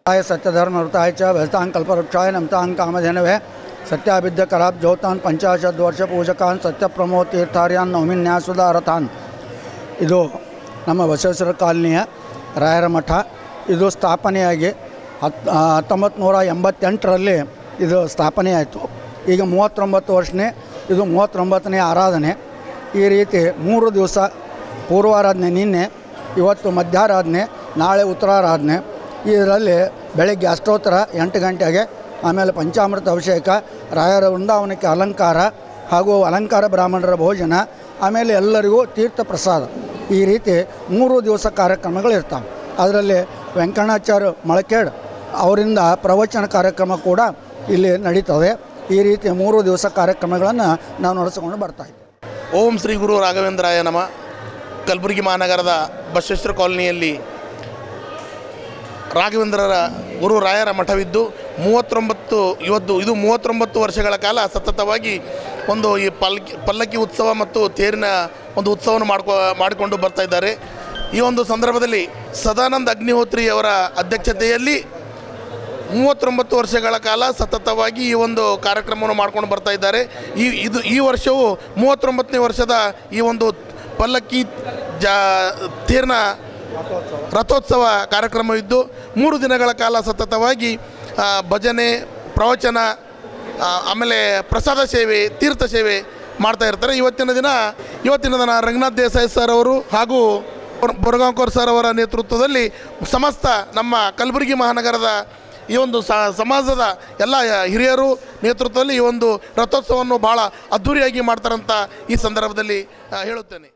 आय सत्यधर्म वृताय च भजतां कल्पवृक्षाय नमतां कामधेनवे सत्याभिद्य कराब ज्योतान् ಪಂಚಾಶದ್ ವರ್ಷ ಪೂಜಕಾನ್ ಸತ್ಯಪ್ರಮೋ ತೀರ್ಥಾರ್ಯಾನ್ ನೌಮಿನ್ಯಾಸುಧಾರತಾನ್ ಇದು ನಮ್ಮ ಬಸವೇಶ್ವರ ಕಾಲನಿಯ ರಾಯರ ಮಠ ಇದು ಸ್ಥಾಪನೆಯಾಗಿ ಹತ್ ಹತ್ತೊಂಬತ್ತು ನೂರ ಎಂಬತ್ತೆಂಟರಲ್ಲಿ ಇದು ಸ್ಥಾಪನೆಯಾಯಿತು ಈಗ ಮೂವತ್ತೊಂಬತ್ತು ವರ್ಷನೇ ಇದು ಮೂವತ್ತೊಂಬತ್ತನೇ ಆರಾಧನೆ ಈ ರೀತಿ ಮೂರು ದಿವಸ ಪೂರ್ವಾರಾಧನೆ ನಿನ್ನೆ ಇವತ್ತು ಮಧ್ಯಾರಾಧನೆ ನಾಳೆ ಉತ್ತರಾರಾಧನೆ ಇದರಲ್ಲಿ ಬೆಳಗ್ಗೆ ಅಷ್ಟೋತ್ತರ ಎಂಟು ಗಂಟೆಗೆ ಆಮೇಲೆ ಪಂಚಾಮೃತ ಅಭಿಷೇಕ ರಾಯರ ವೃಂದಾವನಕ್ಕೆ ಅಲಂಕಾರ ಹಾಗೂ ಅಲಂಕಾರ ಬ್ರಾಹ್ಮಣರ ಭೋಜನ ಆಮೇಲೆ ಎಲ್ಲರಿಗೂ ತೀರ್ಥ ಪ್ರಸಾದ ಈ ರೀತಿ ಮೂರು ದಿವಸ ಕಾರ್ಯಕ್ರಮಗಳು ಇರ್ತಾವೆ ಅದರಲ್ಲಿ ವೆಂಕಣ್ಣಾಚಾರ್ಯ ಮೊಳಕೇಡ್ ಅವರಿಂದ ಪ್ರವಚನ ಕಾರ್ಯಕ್ರಮ ಕೂಡ ಇಲ್ಲಿ ನಡೀತದೆ ಈ ರೀತಿ ಮೂರು ದಿವಸ ಕಾರ್ಯಕ್ರಮಗಳನ್ನು ನಾವು ನಡೆಸಿಕೊಂಡು ಬರ್ತಾಯಿದ್ದೀವಿ ಓಂ ಶ್ರೀ ಗುರು ರಾಘವೇಂದ್ರಾಯ ನಮ ಕಲಬುರಗಿ ಮಹಾನಗರದ ಬಸವೇಶ್ವರ ಕಾಲನಿಯಲ್ಲಿ ರಾಘವೇಂದ್ರರ ಗುರು ರಾಯರ ಮಠವಿದ್ದು ಮೂವತ್ತೊಂಬತ್ತು ಇವತ್ತು ಇದು ಮೂವತ್ತೊಂಬತ್ತು ವರ್ಷಗಳ ಕಾಲ ಸತತವಾಗಿ ಒಂದು ಈ ಪಲ್ಲಕ್ಕಿ ಪಲ್ಲಕ್ಕಿ ಉತ್ಸವ ಮತ್ತು ತೇರಿನ ಒಂದು ಉತ್ಸವವನ್ನು ಮಾಡ್ಕೊ ಮಾಡಿಕೊಂಡು ಬರ್ತಾ ಇದ್ದಾರೆ ಈ ಒಂದು ಸಂದರ್ಭದಲ್ಲಿ ಸದಾನಂದ ಅಗ್ನಿಹೋತ್ರಿ ಅವರ ಅಧ್ಯಕ್ಷತೆಯಲ್ಲಿ ಮೂವತ್ತೊಂಬತ್ತು ವರ್ಷಗಳ ಕಾಲ ಸತತವಾಗಿ ಈ ಒಂದು ಕಾರ್ಯಕ್ರಮವನ್ನು ಮಾಡ್ಕೊಂಡು ಬರ್ತಾ ಇದ್ದಾರೆ ಈ ಇದು ಈ ವರ್ಷವು ಮೂವತ್ತೊಂಬತ್ತನೇ ವರ್ಷದ ಈ ಒಂದು ಪಲ್ಲಕ್ಕಿ ಜಾ ತೇರಿನ ರಥೋತ್ಸವ ಕಾರ್ಯಕ್ರಮವಿದ್ದು ಮೂರು ದಿನಗಳ ಕಾಲ ಸತತವಾಗಿ ಆ, ಭಜನೆ ಪ್ರವಚನ ಆ, ಆಮೇಲೆ ಪ್ರಸಾದ ಸೇವೆ ತೀರ್ಥ ಸೇವೆ ಮಾಡ್ತಾ ಇರ್ತಾರೆ ಇವತ್ತಿನ ದಿನ ಇವತ್ತಿನ ದಿನ ರಂಗನಾಥ್ ದೇಸಾಯಿ ಸರ್ ಅವರು ಹಾಗೂ ಬೊರಗಾಂವ್ಕರ್ ಸರ್ ಅವರ ನೇತೃತ್ವದಲ್ಲಿ ಸಮಸ್ತ ನಮ್ಮ ಕಲಬುರಗಿ ಮಹಾನಗರದ ಈ ಒಂದು ಸ- ಸಮಾಜದ ಎಲ್ಲ ಹಿರಿಯರು ನೇತೃತ್ವದಲ್ಲಿ ಈ ಒಂದು ರಥೋತ್ಸವವನ್ನು ಭಾಳ ಅದ್ಧೂರಿಯಾಗಿ ಮಾಡ್ತಾರಂತ ಈ ಸಂದರ್ಭದಲ್ಲಿ ಆ, ಹೇಳುತ್ತೇನೆ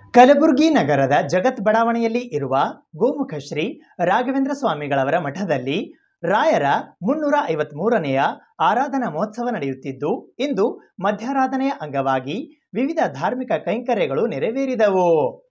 ಕಲಬುರಗಿ ನಗರದ ಜಗತ್ ಬಡಾವಣೆಯಲ್ಲಿ ಇರುವ ಗೋಮುಖ ಶ್ರೀ ರಾಘವೇಂದ್ರ ಸ್ವಾಮಿಗಳವರ ಮಠದಲ್ಲಿ ರಾಯರ ಮುನ್ನೂರ ಐವತ್ಮೂರನೆಯ ಆರಾಧನಾ ಮಹೋತ್ಸವ ನಡೆಯುತ್ತಿದ್ದು ಇಂದು ಮಧ್ಯಾರಾಧನೆಯ ಅಂಗವಾಗಿ ವಿವಿಧ ಧಾರ್ಮಿಕ ಕೈಂಕರ್ಯಗಳು ನೆರವೇರಿದವು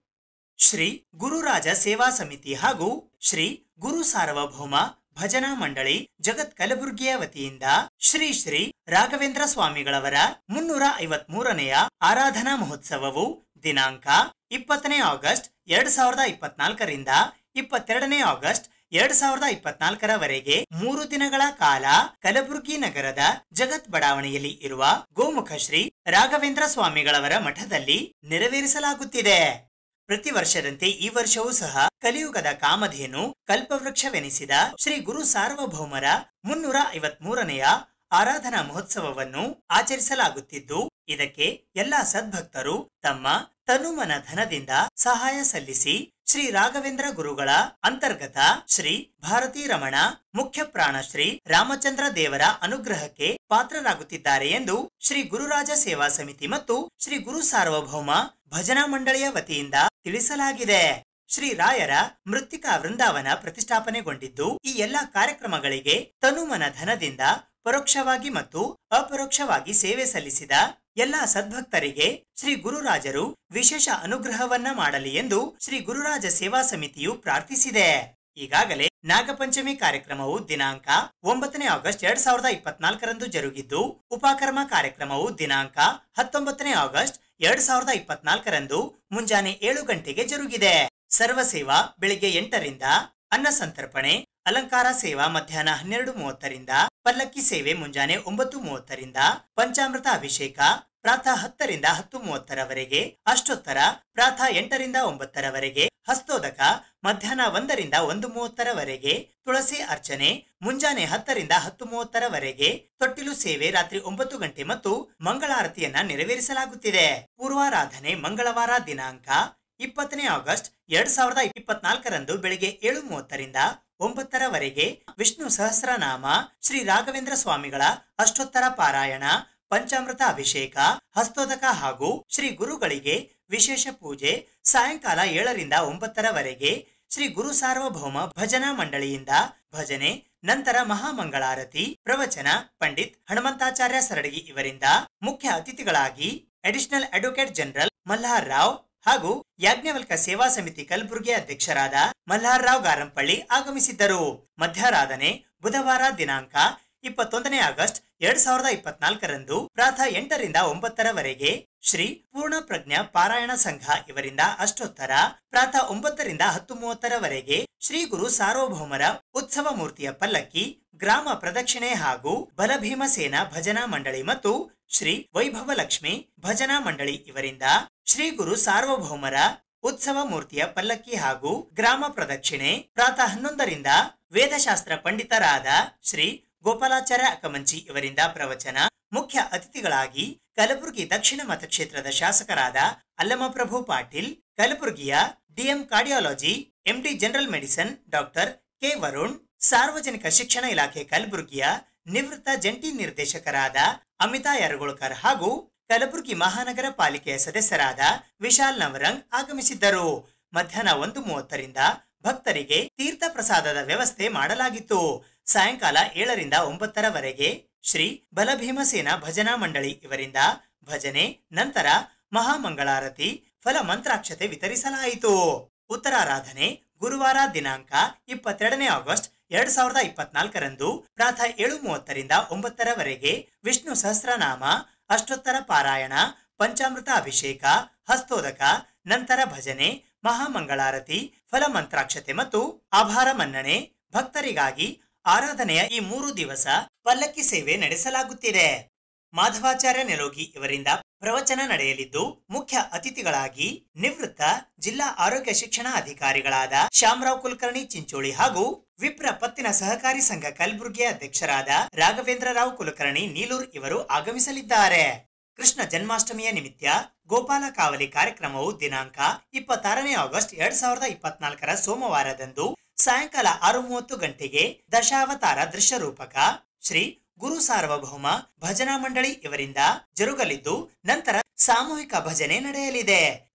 ಶ್ರೀ ಗುರುರಾಜ ಸೇವಾ ಸಮಿತಿ ಹಾಗೂ ಶ್ರೀ ಗುರು ಸಾರ್ವಭೌಮ ಭಜನಾ ಮಂಡಳಿ ಜಗತ್ ಕಲಬುರ್ಗಿಯ ವತಿಯಿಂದ ಶ್ರೀ ಶ್ರೀ ರಾಘವೇಂದ್ರ ಸ್ವಾಮಿಗಳವರ ಮುನ್ನೂರ ಐವತ್ಮೂರನೆಯ ಆರಾಧನಾ ಮಹೋತ್ಸವವು ದಿನಾಂಕ ಇಪ್ಪತ್ತನೇ ಆಗಸ್ಟ್ ಎರಡ್ ಸಾವಿರದ ಇಪ್ಪತ್ನಾಲ್ಕರಿಂದ ಇಪ್ಪತ್ತೆರಡನೇ ಆಗಸ್ಟ್ ಎರಡ್ ಸಾವಿರದ ಇಪ್ಪತ್ನಾಲ್ಕರವರೆಗೆ ಮೂರು ದಿನಗಳ ಕಾಲ ಕಲಬುರಗಿ ನಗರದ ಜಗತ್ ಬಡಾವಣೆಯಲ್ಲಿ ಇರುವ ಗೋಮುಖ ಶ್ರೀ ರಾಘವೇಂದ್ರ ಸ್ವಾಮಿಗಳವರ ಮಠದಲ್ಲಿ ನೆರವೇರಿಸಲಾಗುತ್ತಿದೆ ಪ್ರತಿ ವರ್ಷದಂತೆ ಈ ವರ್ಷವೂ ಸಹ ಕಲಿಯುಗದ ಕಾಮಧೇನು ಕಲ್ಪವೃಕ್ಷವೆನಿಸಿದ ಶ್ರೀ ಗುರು ಸಾರ್ವಭೌಮರ ಮುನ್ನೂರ ಐವತ್ಮೂರನೆಯ ಆರಾಧನಾ ಮಹೋತ್ಸವವನ್ನು ಆಚರಿಸಲಾಗುತ್ತಿದ್ದು ಇದಕ್ಕೆ ಎಲ್ಲಾ ಸದ್ಭಕ್ತರು ತಮ್ಮ ತನುಮನ ಧನದಿಂದ ಸಹಾಯ ಸಲ್ಲಿಸಿ ಶ್ರೀ ರಾಘವೇಂದ್ರ ಗುರುಗಳ ಅಂತರ್ಗತ ಶ್ರೀ ಭಾರತೀ ರಮಣ ಮುಖ್ಯ ಪ್ರಾಣ ಶ್ರೀ ರಾಮಚಂದ್ರ ದೇವರ ಅನುಗ್ರಹಕ್ಕೆ ಪಾತ್ರರಾಗುತ್ತಿದ್ದಾರೆ ಎಂದು ಶ್ರೀ ಗುರುರಾಜ ಸೇವಾ ಸಮಿತಿ ಮತ್ತು ಶ್ರೀ ಗುರು ಸಾರ್ವಭೌಮ ಭಜನಾ ಮಂಡಳಿಯ ವತಿಯಿಂದ ತಿಳಿಸಲಾಗಿದೆ ಶ್ರೀ ರಾಯರ ಮೃತ್ತಿಕಾ ವೃಂದಾವನ ಪ್ರತಿಷ್ಠಾಪನೆಗೊಂಡಿದ್ದು ಈ ಎಲ್ಲಾ ಕಾರ್ಯಕ್ರಮಗಳಿಗೆ ತನುಮನ ಧನದಿಂದ ಪರೋಕ್ಷವಾಗಿ ಮತ್ತು ಅಪರೋಕ್ಷವಾಗಿ ಸೇವೆ ಸಲ್ಲಿಸಿದ ಎಲ್ಲಾ ಸದ್ಭಕ್ತರಿಗೆ ಶ್ರೀ ಗುರುರಾಜರು ವಿಶೇಷ ಅನುಗ್ರಹವನ್ನ ಮಾಡಲಿ ಎಂದು ಶ್ರೀ ಗುರುರಾಜ ಸೇವಾ ಸಮಿತಿಯು ಪ್ರಾರ್ಥಿಸಿದೆ ಈಗಾಗಲೇ ನಾಗಪಂಚಮಿ ಕಾರ್ಯಕ್ರಮವು ದಿನಾಂಕ ಒಂಬತ್ತನೇ ಆಗಸ್ಟ್ ಎರಡ್ ಸಾವಿರದ ಇಪ್ಪತ್ನಾಲ್ಕರಂದು ಜರುಗಿದ್ದು ಉಪಕರ್ಮ ಕಾರ್ಯಕ್ರಮವು ದಿನಾಂಕ ಹತ್ತೊಂಬತ್ತನೇ ಆಗಸ್ಟ್ ಎರಡ್ ಸಾವಿರದ ಇಪ್ಪತ್ನಾಲ್ಕರಂದು ಮುಂಜಾನೆ ಏಳು ಗಂಟೆಗೆ ಜರುಗಿದೆ ಸರ್ವ ಸೇವಾ ಬೆಳಿಗ್ಗೆ ಎಂಟರಿಂದ ಅನ್ನ ಸಂತರ್ಪಣೆ ಅಲಂಕಾರ ಸೇವಾ ಮಧ್ಯಾಹ್ನ ಹನ್ನೆರಡು ಮೂವತ್ತರಿಂದ ಪಲ್ಲಕ್ಕಿ ಸೇವೆ ಮುಂಜಾನೆ ಒಂಬತ್ತು ಮೂವತ್ತರಿಂದ ಪಂಚಾಮೃತ ಅಭಿಷೇಕ ಪ್ರಾತಃ ಹತ್ತರಿಂದ ಹತ್ತು ಮೂವತ್ತರವರೆಗೆ ಅಷ್ಟೋತ್ತರ ಪ್ರಾತಃ ಎಂಟರಿಂದ ಒಂಬತ್ತರವರೆಗೆ ಹಸ್ತೋದಕ ಮಧ್ಯಾಹ್ನ ಒಂದರಿಂದ ಒಂದು ಮೂವತ್ತರವರೆಗೆ ತುಳಸಿ ಅರ್ಚನೆ ಮುಂಜಾನೆ ಹತ್ತರಿಂದ ಹತ್ತು ಮೂವತ್ತರವರೆಗೆ ತೊಟ್ಟಿಲು ಸೇವೆ ರಾತ್ರಿ ಒಂಬತ್ತು ಗಂಟೆ ಮತ್ತು ಮಂಗಳಾರತಿಯನ್ನ ನೆರವೇರಿಸಲಾಗುತ್ತಿದೆ ಪೂರ್ವಾರಾಧನೆ ಮಂಗಳವಾರ ದಿನಾಂಕ ಇಪ್ಪತ್ತನೇ ಆಗಸ್ಟ್ ಎರಡ್ ಸಾವಿರದ ಇಪ್ಪತ್ನಾಲ್ಕರಂದು ಬೆಳಿಗ್ಗೆ ಏಳು ಮೂವತ್ತರಿಂದ ಒಂಬತ್ತರವರೆಗೆ ವಿಷ್ಣು ಸಹಸ್ರನಾಮ ಶ್ರೀ ರಾಘವೇಂದ್ರ ಸ್ವಾಮಿಗಳ ಅಷ್ಟೋತ್ತರ ಪಾರಾಯಣ ಪಂಚಾಮೃತ ಅಭಿಷೇಕ ಹಸ್ತೋದಕ ಹಾಗೂ ಶ್ರೀ ಗುರುಗಳಿಗೆ ವಿಶೇಷ ಪೂಜೆ ಸಾಯಂಕಾಲ ಏಳರಿಂದ ಒಂಬತ್ತರವರೆಗೆ ಶ್ರೀ ಗುರು ಸಾರ್ವಭೌಮ ಭಜನಾ ಮಂಡಳಿಯಿಂದ ಭಜನೆ ನಂತರ ಮಹಾಮಂಗಳಾರತಿ ಪ್ರವಚನ ಪಂಡಿತ್ ಹನುಮಂತಾಚಾರ್ಯ ಸರಡಗಿ ಇವರಿಂದ ಮುಖ್ಯ ಅತಿಥಿಗಳಾಗಿ additional advocate general Malhar Rao ಹಾಗೂ ಯಾಜ್ಞವಲ್ಕ ಸೇವಾ ಸಮಿತಿ ಕಲಬುರಗಿ ಅಧ್ಯಕ್ಷರಾದ ಮಲ್ಹಾರ್ ರಾವ್ ಗಾರಂಪಳ್ಳಿ ಆಗಮಿಸಿದ್ದರು ಮಧ್ಯಾರಾಧನೆ ಬುಧವಾರ ದಿನಾಂಕ ಇಪ್ಪತ್ತೊಂದನೇ ಆಗಸ್ಟ್ ಎರಡ್ ಸಾವಿರದ ಇಪ್ಪತ್ನಾಲ್ಕರಂದು ಪ್ರಾತಃ ಎಂಟರಿಂದ ಒಂಬತ್ತರವರೆಗೆ ಶ್ರೀ ಪೂರ್ಣ ಪ್ರಜ್ಞಾ ಪಾರಾಯಣ ಸಂಘ ಇವರಿಂದ ಅಷ್ಟೋತ್ತರ ಪ್ರಾತಃ ಒಂಬತ್ತರಿಂದ ಹತ್ತು ಮೂವತ್ತರವರೆಗೆ ಶ್ರೀ ಗುರು ಸಾರ್ವಭೌಮರ ಉತ್ಸವ ಮೂರ್ತಿಯ ಪಲ್ಲಕ್ಕಿ ಗ್ರಾಮ ಪ್ರದಕ್ಷಿಣೆ ಹಾಗೂ ಬಲಭೀಮಸೇನ ಭಜನಾ ಮಂಡಳಿ ಮತ್ತು ಶ್ರೀ ವೈಭವ ಲಕ್ಷ್ಮಿ ಭಜನಾ ಮಂಡಳಿ ಇವರಿಂದ ಶ್ರೀ ಗುರು ಸಾರ್ವಭೌಮರ ಉತ್ಸವ ಮೂರ್ತಿಯ ಪಲ್ಲಕ್ಕಿ ಹಾಗೂ ಗ್ರಾಮ ಪ್ರದಕ್ಷಿಣೆ ಪ್ರಾತಃ ಹನ್ನೊಂದರಿಂದ ವೇದಶಾಸ್ತ್ರ ಪಂಡಿತರಾದ ಶ್ರೀ ಗೋಪಾಲಾಚಾರ್ಯ ಅಕಮಂಚಿ ಇವರಿಂದ ಪ್ರವಚನ ಮುಖ್ಯ ಅತಿಥಿಗಳಾಗಿ ಕಲಬುರಗಿ ದಕ್ಷಿಣ ಮತಕ್ಷೇತ್ರದ ಶಾಸಕರಾದ ಅಲ್ಲಮಪ್ರಭು ಪಾಟೀಲ್ ಕಲಬುರಗಿಯ DM cardiology MD general medicine doctor K Varun ಸಾರ್ವಜನಿಕ ಶಿಕ್ಷಣ ಇಲಾಖೆ ಕಲಬುರಗಿಯ ನಿವೃತ್ತ ಜಂಟಿ ನಿರ್ದೇಶಕರಾದ ಅಮಿತಾ ಯರಗೋಳ್ಕರ್ ಹಾಗೂ ಕಲಬುರಗಿ ಮಹಾನಗರ ಪಾಲಿಕೆಯ ಸದಸ್ಯರಾದ ವಿಶಾಲ್ ನವರಂಗ್ ಆಗಮಿಸಿದ್ದರು ಮಧ್ಯಾಹ್ನ ಒಂದು ಮೂವತ್ತರಿಂದ ಭಕ್ತರಿಗೆ ತೀರ್ಥ ಪ್ರಸಾದದ ವ್ಯವಸ್ಥೆ ಮಾಡಲಾಗಿತ್ತು ಸಾಯಂಕಾಲ ಏಳರಿಂದ ಒಂಬತ್ತರವರೆಗೆ ಶ್ರೀ ಬಲಭೀಮಸೇನ ಭಜನಾ ಮಂಡಳಿ ಇವರಿಂದ ಭಜನೆ ನಂತರ ಮಹಾಮಂಗಳಾರತಿ ಫಲ ಮಂತ್ರಾಕ್ಷತೆ ವಿತರಿಸಲಾಯಿತು ಉತ್ತರಾರಾಧನೆ ಗುರುವಾರ ದಿನಾಂಕ ಇಪ್ಪತ್ತೆರಡನೇ ಆಗಸ್ಟ್ ಎರಡ್ ಸಾವಿರದ ಇಪ್ಪತ್ನಾಲ್ಕರಂದು ಪ್ರಾತಃ ಏಳು ಮೂವತ್ತರಿಂದ ಒಂಬತ್ತರವರೆಗೆ ವಿಷ್ಣು ಸಹಸ್ರನಾಮ ಅಷ್ಟೋತ್ತರ ಪಾರಾಯಣ ಪಂಚಾಮೃತ ಅಭಿಷೇಕ ಹಸ್ತೋದಕ ನಂತರ ಭಜನೆ ಮಹಾಮಂಗಳಾರತಿ ಫಲ ಮಂತ್ರಾಕ್ಷತೆ ಮತ್ತು ಆಭಾರ ಮನ್ನಣೆ ಭಕ್ತರಿಗಾಗಿ ಆರಾಧನೆಯ ಈ ಮೂರು ದಿವಸ ಪಲ್ಲಕ್ಕಿ ಸೇವೆ ನಡೆಸಲಾಗುತ್ತಿದೆ ಮಾಧವಾಚಾರ್ಯ ನೆಲೋಗಿ ಇವರಿಂದ ಪ್ರವಚನ ನಡೆಯಲಿದ್ದು ಮುಖ್ಯ ಅತಿಥಿಗಳಾಗಿ ನಿವೃತ್ತ ಜಿಲ್ಲಾ ಆರೋಗ್ಯ ಶಿಕ್ಷಣ ಅಧಿಕಾರಿಗಳಾದ ಶ್ಯಾಮರಾವ್ ಕುಲಕರ್ಣಿ ಚಿಂಚೋಳಿ ಹಾಗೂ ವಿಪ್ರ ಪತ್ತಿನ ಸಹಕಾರಿ ಸಂಘ ಕಲಬುರಗಿಯ ಅಧ್ಯಕ್ಷರಾದ ರಾಘವೇಂದ್ರ ರಾವ್ ಕುಲಕರ್ಣಿ ನೀಲೂರ್ ಇವರು ಆಗಮಿಸಲಿದ್ದಾರೆ ಕೃಷ್ಣ ಜನ್ಮಾಷ್ಟಮಿಯ ನಿಮಿತ್ತ ಗೋಪಾಲ ಕಾವಲಿ ಕಾರ್ಯಕ್ರಮವು ದಿನಾಂಕ ಇಪ್ಪತ್ತಾರನೇ ಆಗಸ್ಟ್ ಎರಡ್ ಸಾವಿರದ ಇಪ್ಪತ್ನಾಲ್ಕರ ಸೋಮವಾರದಂದು ಸಾಯಂಕಾಲ ಆರು ಮೂವತ್ತು ಗಂಟೆಗೆ ದಶಾವತಾರ ದೃಶ್ಯ ರೂಪಕ ಶ್ರೀ ಗುರು ಸಾರ್ವಭೌಮ ಭಜನಾ ಮಂಡಳಿ ಇವರಿಂದ ಜರುಗಲಿದ್ದು ನಂತರ ಸಾಮೂಹಿಕ ಭಜನೆ ನಡೆಯಲಿದೆ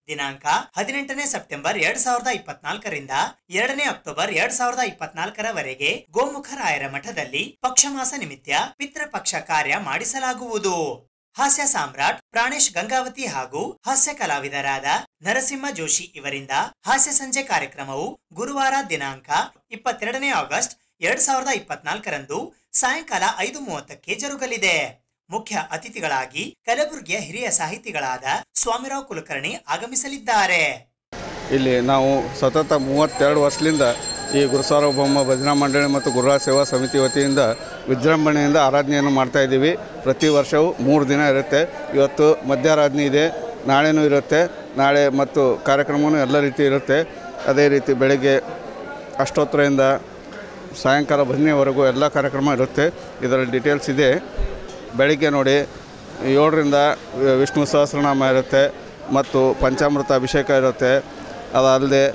ದಿನಾಂಕ ಹದಿನೆಂಟನೇ ಸೆಪ್ಟೆಂಬರ್ ಎರಡ್ ಸಾವಿರದ ಇಪ್ಪತ್ನಾಲ್ಕರಿಂದ ಎರಡನೇ ಅಕ್ಟೋಬರ್ ಎರಡ್ ಸಾವಿರದ ಇಪ್ಪತ್ನಾಲ್ಕರವರೆಗೆ ಗೋಮುಖರಾಯರ ಮಠದಲ್ಲಿ ಪಕ್ಷಮಾಸ ನಿಮಿತ್ತ ಪಿತೃಪಕ್ಷ ಕಾರ್ಯ ಮಾಡಿಸಲಾಗುವುದು ಹಾಸ್ಯ ಸಾಮ್ರಾಟ್ ಪ್ರಾಣೇಶ್ ಗಂಗಾವತಿ ಹಾಗೂ ಹಾಸ್ಯ ಕಲಾವಿದರಾದ ನರಸಿಂಹ ಜೋಶಿ ಇವರಿಂದ ಹಾಸ್ಯ ಸಂಜೆ ಕಾರ್ಯಕ್ರಮವು ಗುರುವಾರ ದಿನಾಂಕ ಇಪ್ಪತ್ತೆರಡನೇ ಆಗಸ್ಟ್ ಎರಡ್ ಸಾವಿರದ ಇಪ್ಪತ್ನಾಲ್ಕರಂದು ಸಾಯಂಕಾಲ ಐದು ಮೂವತ್ತಕ್ಕೆ ಜರುಗಲಿದೆ ಮುಖ್ಯ ಅತಿಥಿಗಳಾಗಿ ಕಲಬುರಗಿಯ ಹಿರಿಯ ಸಾಹಿತಿಗಳಾದ ಸ್ವಾಮಿರಾವ್ ಕುಲಕರ್ಣಿ ಆಗಮಿಸಲಿದ್ದಾರೆ ಇಲ್ಲಿ ನಾವು ಸತತ ಮೂವತ್ತೆರಡು ವರ್ಷದಿಂದ ಈ ಗುರುಸಾರ್ವಭೌಮ ಭಜನಾ ಮಂಡಳಿ ಮತ್ತು ಗುರುರಾಜ ಸೇವಾ ಸಮಿತಿ ವತಿಯಿಂದ ವಿಜೃಂಭಣೆಯಿಂದ ಆರಾಧನೆಯನ್ನು ಮಾಡ್ತಾ ಇದ್ದೀವಿ ಪ್ರತಿ ವರ್ಷವೂ ಮೂರು ದಿನ ಇರುತ್ತೆ ಇವತ್ತು ಮಧ್ಯಾರಾಧನೆ ಇದೆ ನಾಳೆನೂ ಇರುತ್ತೆ ನಾಳೆ ಮತ್ತು ಕಾರ್ಯಕ್ರಮವೂ ಎಲ್ಲ ರೀತಿ ಇರುತ್ತೆ ಅದೇ ರೀತಿ ಬೆಳಗ್ಗೆ ಅಷ್ಟೋತ್ತರದಿಂದ ಸಾಯಂಕಾಲ ಭಜನೆವರೆಗೂ ಎಲ್ಲ ಕಾರ್ಯಕ್ರಮ ಇರುತ್ತೆ ಇದರಲ್ಲಿ ಡೀಟೇಲ್ಸ್ ಇದೆ ಬೆಳಿಗ್ಗೆ ನೋಡಿ ಏಳರಿಂದ ವಿಷ್ಣು ಸಹಸ್ರನಾಮ ಇರುತ್ತೆ ಮತ್ತು ಪಂಚಾಮೃತ ಅಭಿಷೇಕ ಇರುತ್ತೆ ಅದಲ್ಲದೆ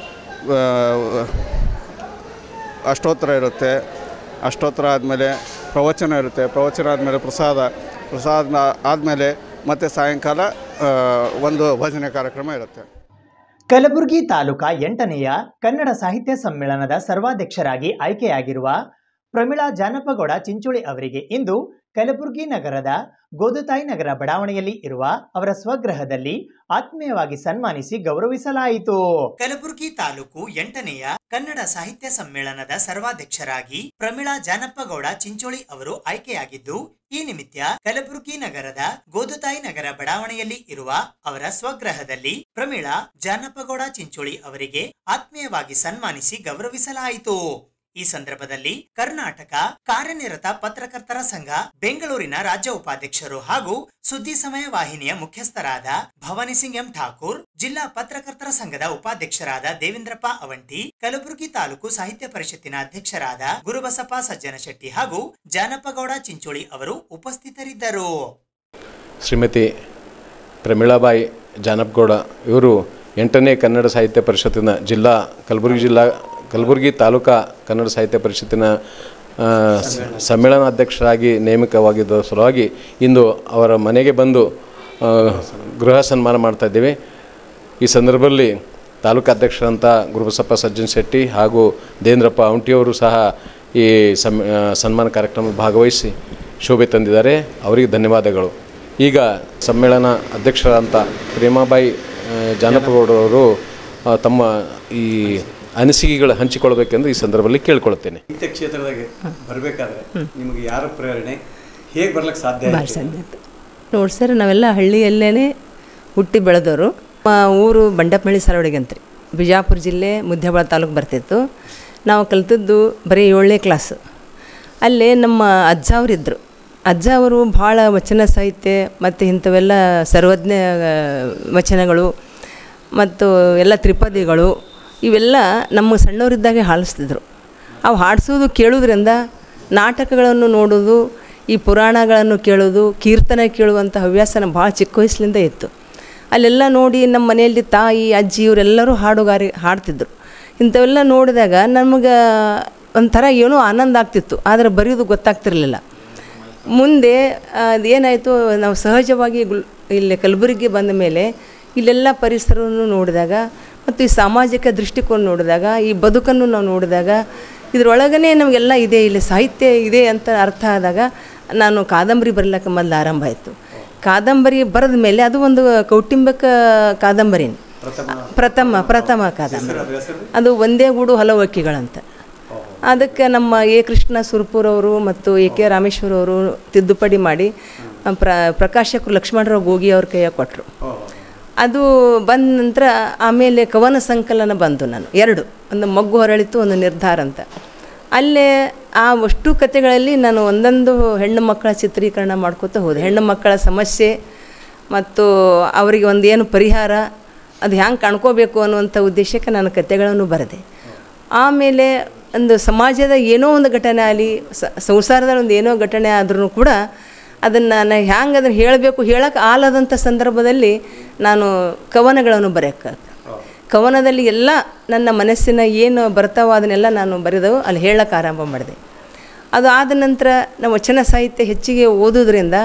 ಅಷ್ಟೋತ್ತರ ಇರುತ್ತೆ ಅಷ್ಟೋತ್ತರ ಆದಮೇಲೆ ಪ್ರವಚನ ಇರುತ್ತೆ ಪ್ರವಚನ ಆದಮೇಲೆ ಪ್ರಸಾದ ಪ್ರಸಾದ ಆದಮೇಲೆ ಮತ್ತೆ ಸಾಯಂಕಾಲ ಆ, ಒಂದು ಭಜನೆ ಕಾರ್ಯಕ್ರಮ ಇರುತ್ತೆ ಕಲಬುರಗಿ ತಾಲೂಕಾ ಎಂಟನೆಯ ಕನ್ನಡ ಸಾಹಿತ್ಯ ಸಮ್ಮೇಳನದ ಸರ್ವಾಧ್ಯಕ್ಷರಾಗಿ ಆಯ್ಕೆಯಾಗಿರುವ ಪ್ರಮಿಳಾ ಜಾನಪಗೌಡ ಚಿಂಚೋಳಿ ಅವರಿಗೆ ಇಂದು ಕಲಬುರಗಿ ನಗರದ ಗೋದುತಾಯಿ ನಗರ ಬಡಾವಣೆಯಲ್ಲಿ ಇರುವ ಅವರ ಸ್ವಗೃಹದಲ್ಲಿ ಆತ್ಮೀಯವಾಗಿ ಸನ್ಮಾನಿಸಿ ಗೌರವಿಸಲಾಯಿತು ಕಲಬುರಗಿ ತಾಲೂಕು ಎಂಟನೆಯ ಕನ್ನಡ ಸಾಹಿತ್ಯ ಸಮ್ಮೇಳನದ ಸರ್ವಾಧ್ಯಕ್ಷರಾಗಿ ಪ್ರಮಿಳಾ ಜಾನಪ್ಪಗೌಡ ಚಿಂಚೋಳಿ ಅವರು ಆಯ್ಕೆಯಾಗಿದ್ದು ಈ ನಿಮಿತ್ತ ಕಲಬುರಗಿ ನಗರದ ಗೋದುತಾಯಿ ನಗರ ಬಡಾವಣೆಯಲ್ಲಿ ಇರುವ ಅವರ ಸ್ವಗೃಹದಲ್ಲಿ ಪ್ರಮೀಳಾ ಜಾನಪ್ಪಗೌಡ ಚಿಂಚೋಳಿ ಅವರಿಗೆ ಆತ್ಮೀಯವಾಗಿ ಸನ್ಮಾನಿಸಿ ಗೌರವಿಸಲಾಯಿತು ಈ ಸಂದರ್ಭದಲ್ಲಿ ಕರ್ನಾಟಕ ಕಾರ್ಯನಿರತ ಪತ್ರಕರ್ತರ ಸಂಘ ಬೆಂಗಳೂರಿನ ರಾಜ್ಯ ಉಪಾಧ್ಯಕ್ಷರು ಹಾಗೂ ಸುದ್ದಿ ಸಮಯ ವಾಹಿನಿಯ ಮುಖ್ಯಸ್ಥರಾದ ಭವಾನಿ ಸಿಂಗ್ ಎಂ ಠಾಕೂರ್ ಜಿಲ್ಲಾ ಪತ್ರಕರ್ತರ ಸಂಘದ ಉಪಾಧ್ಯಕ್ಷರಾದ ದೇವೇಂದ್ರಪ್ಪ ಅವಂಟಿ ಕಲಬುರಗಿ ತಾಲೂಕು ಸಾಹಿತ್ಯ ಪರಿಷತ್ತಿನ ಅಧ್ಯಕ್ಷರಾದ ಗುರುಬಸಪ್ಪ ಸಜ್ಜನ ಶೆಟ್ಟಿ ಹಾಗೂ ಜಾನಪ್ಪಗೌಡ ಚಿಂಚೋಳಿ ಅವರು ಉಪಸ್ಥಿತರಿದ್ದರು ಶ್ರೀಮತಿ ಪ್ರಮೀಳಾಬಾಯಿ ಜಾನಪ್ಗೌಡ ಇವರು ಎಂಟನೇ ಕನ್ನಡ ಸಾಹಿತ್ಯ ಪರಿಷತ್ತಿನ ಜಿಲ್ಲಾ ಕಲಬುರಗಿ ಜಿಲ್ಲಾ ಕಲಬುರಗಿ ತಾಲೂಕಾ ಕನ್ನಡ ಸಾಹಿತ್ಯ ಪರಿಷತ್ತಿನ ಆ, ಸ- ಸಮ್ಮೇಳನಾಧ್ಯಕ್ಷರಾಗಿ ನೇಮಕವಾಗಿದ್ದ ಸಲುವಾಗಿ ಇಂದು ಅವರ ಮನೆಗೆ ಬಂದು ಆ, ಗೃಹ ಸನ್ಮಾನ ಮಾಡ್ತಾ ಇದ್ದೇವೆ ಈ ಸಂದರ್ಭದಲ್ಲಿ ತಾಲೂಕು ಅಧ್ಯಕ್ಷರಂಥ ಗುರುಬಸಪ್ಪ ಸಜ್ಜನ್ ಶೆಟ್ಟಿ ಹಾಗೂ ದೇವೇಂದ್ರಪ್ಪ ಔಂಟಿಯವರು ಸಹ ಈ ಸಮ್ ಆ, ಸನ್ಮಾನ ಕಾರ್ಯಕ್ರಮ ಭಾಗವಹಿಸಿ ಶೋಭೆ ತಂದಿದ್ದಾರೆ ಅವರಿಗೆ ಧನ್ಯವಾದಗಳು ಈಗ ಸಮ್ಮೇಳನ ಅಧ್ಯಕ್ಷರಂಥ ಪ್ರೇಮಾಬಾಯಿ ಆ, ಜಾನಪಗೌಡರವರು ಆ, ತಮ್ಮ ಈ ಅನಿಸಿಕೆಗಳು ಹಂಚಿಕೊಳ್ಬೇಕೆಂದು ಈ ಸಂದರ್ಭದಲ್ಲಿ ಕೇಳ್ಕೊಳ್ತೇನೆ ಸಾಹಿತ್ಯ ಕ್ಷೇತ್ರದಾಗೆ ಬರಬೇಕಾದ್ರೆ ನಿಮಗೆ ಯಾರ ಪ್ರೇರಣೆ ಹೇಗೆ ಬರ್ಲಿಕ್ಕೆ ಸಾಧ್ಯ ಭಾಳ ಆಯ್ತು? ಸಾಧ್ಯ ಆಯ್ತು ನೋಡಿ ಸರ್ ನಾವೆಲ್ಲ ಹಳ್ಳಿಯಲ್ಲೇ ಹುಟ್ಟಿ ಬೆಳೆದವರು ನಮ್ಮ ಊರು ಬಂಡಪ್ಪನಹಳ್ಳಿ ಸರವಡಿಗೆ ಅಂತ್ರಿ ಬಿಜಾಪುರ ಜಿಲ್ಲೆ ಮುದ್ದೇಬಾಳ ತಾಲೂಕು ಬರ್ತಿತ್ತು ನಾವು ಕಲ್ತದ್ದು ಬರೀ ಏಳನೇ ಕ್ಲಾಸು ಅಲ್ಲೇ ನಮ್ಮ ಅಜ್ಜ ಅವರಿದ್ದರು ಅಜ್ಜ ಅವರು ಭಾಳ ವಚನ ಸಾಹಿತ್ಯ ಮತ್ತು ಇಂಥವೆಲ್ಲ ಸರ್ವಜ್ಞ ಆ, ವಚನಗಳು ಮತ್ತು ಎಲ್ಲ ತ್ರಿಪದಿಗಳು ಇವೆಲ್ಲ ನಮ್ಮ ಸಣ್ಣವರಿದ್ದಾಗೆ ಹಾಡಿಸ್ತಿದ್ರು ಅವು ಹಾಡಿಸೋದು ಕೇಳೋದ್ರಿಂದ ನಾಟಕಗಳನ್ನು ನೋಡೋದು ಈ ಪುರಾಣಗಳನ್ನು ಕೇಳೋದು ಕೀರ್ತನೆ ಕೇಳುವಂಥ ಹವ್ಯಾಸ ನಮ್ಮ ಭಾಳ ಚಿಕ್ಕ ವಯಸ್ಸಿನಿಂದ ಇತ್ತು ಅಲ್ಲೆಲ್ಲ ನೋಡಿ ನಮ್ಮ ಮನೆಯಲ್ಲಿ ತಾಯಿ ಅಜ್ಜಿ ಇವರೆಲ್ಲರೂ ಹಾಡುಗಾರಿ ಹಾಡ್ತಿದ್ರು ಇಂಥವೆಲ್ಲ ನೋಡಿದಾಗ ನಮಗೆ ಒಂಥರ ಏನೋ ಆನಂದ ಆಗ್ತಿತ್ತು ಆದರೆ ಬರೆಯೋದು ಗೊತ್ತಾಗ್ತಿರ್ಲಿಲ್ಲ ಮುಂದೆ ಅದೇನಾಯಿತು ನಾವು ಸಹಜವಾಗಿ ಗುಲ್ ಇಲ್ಲಿ ಕಲಬುರಗಿ ಬಂದ ಮೇಲೆ ಇಲ್ಲೆಲ್ಲ ಪರಿಸರವನ್ನು ನೋಡಿದಾಗ ಮತ್ತು ಈ ಸಾಮಾಜಿಕ ದೃಷ್ಟಿಕೋನ ನೋಡಿದಾಗ ಈ ಬದುಕನ್ನು ನಾವು ನೋಡಿದಾಗ ಇದರೊಳಗನೆ ನಮಗೆಲ್ಲ ಇದೆ ಇಲ್ಲಿ ಸಾಹಿತ್ಯ ಇದೆ ಅಂತ ಅರ್ಥ ಆದಾಗ ನಾನು ಕಾದಂಬರಿ ಬರಲಿಕ್ಕೆ ಮೊದಲು ಆರಂಭ ಆಯಿತು ಕಾದಂಬರಿ ಬರೆದ ಮೇಲೆ ಅದು ಒಂದು ಕೌಟುಂಬಿಕ ಕಾದಂಬರಿನ ಪ್ರಥಮ ಪ್ರಥಮ ಕಾದಂಬರಿ ಅದು ಒಂದೇ ಗೂಡು ಹಲವು ಅಕ್ಕಿಗಳಂತ ಅದಕ್ಕೆ ನಮ್ಮ ಎ ಕೃಷ್ಣ ಸುರ್ಪುರ್ ಅವರು ಮತ್ತು ಎ ಕೆ ರಾಮೇಶ್ವರ ಅವರು ತಿದ್ದುಪಡಿ ಮಾಡಿ ಆ, ಪ್ರ ಪ್ರಕಾಶಕರು ಲಕ್ಷ್ಮಣರಾವ್ ಗೋಗಿ ಅವ್ರ ಕೈಯಾಗ ಕೊಟ್ಟರು ಅದು ಬಂದ ನಂತರ ಆಮೇಲೆ ಕವನ ಸಂಕಲನ ಬಂತು ನಾನು ಎರಡು ಒಂದು ಮಗ್ಗು ಹೊರಳಿತು ಒಂದು ನಿರ್ಧಾರ ಅಂತ ಅಲ್ಲೇ ಆ ಅಷ್ಟು ಕಥೆಗಳಲ್ಲಿ ನಾನು ಒಂದೊಂದು ಹೆಣ್ಣು ಮಕ್ಕಳ ಚಿತ್ರೀಕರಣ ಮಾಡ್ಕೋತಾ ಹೋದೆ ಹೆಣ್ಣು ಮಕ್ಕಳ ಸಮಸ್ಯೆ ಮತ್ತು ಅವರಿಗೆ ಒಂದು ಏನು ಪರಿಹಾರ ಅದು ಹ್ಯಾಂಗೆ ಕಾಣ್ಕೋಬೇಕು ಅನ್ನುವಂಥ ಉದ್ದೇಶಕ್ಕೆ ನಾನು ಕಥೆಗಳನ್ನು ಬರೆದೆ ಆಮೇಲೆ ಒಂದು ಸಮಾಜದ ಏನೋ ಒಂದು ಘಟನೆ ಆಗಲಿ ಸಂಸಾರದಲ್ಲಿ ಒಂದು ಏನೋ ಘಟನೆ ಆದ್ರೂ ಕೂಡ ಅದನ್ನು ನಾನು ಹ್ಯಾಂಗೆ ಅದನ್ನು ಹೇಳಬೇಕು ಹೇಳಕ್ಕೆ ಆಲದಂಥ ಸಂದರ್ಭದಲ್ಲಿ ನಾನು ಕವನಗಳನ್ನು ಬರೆಯೋಕ್ಕಾಗ್ತದೆ ಕವನದಲ್ಲಿ ಎಲ್ಲ ನನ್ನ ಮನಸ್ಸಿನ ಏನು ಬರ್ತಾವೋ ಅದನ್ನೆಲ್ಲ ನಾನು ಬರೆದವು ಅಲ್ಲಿ ಹೇಳಕ್ಕೆ ಆರಂಭ ಮಾಡಿದೆ ಅದು ಆದ ನಂತರ ನಾವು ವಚನ ಸಾಹಿತ್ಯ ಹೆಚ್ಚಿಗೆ ಓದೋದ್ರಿಂದ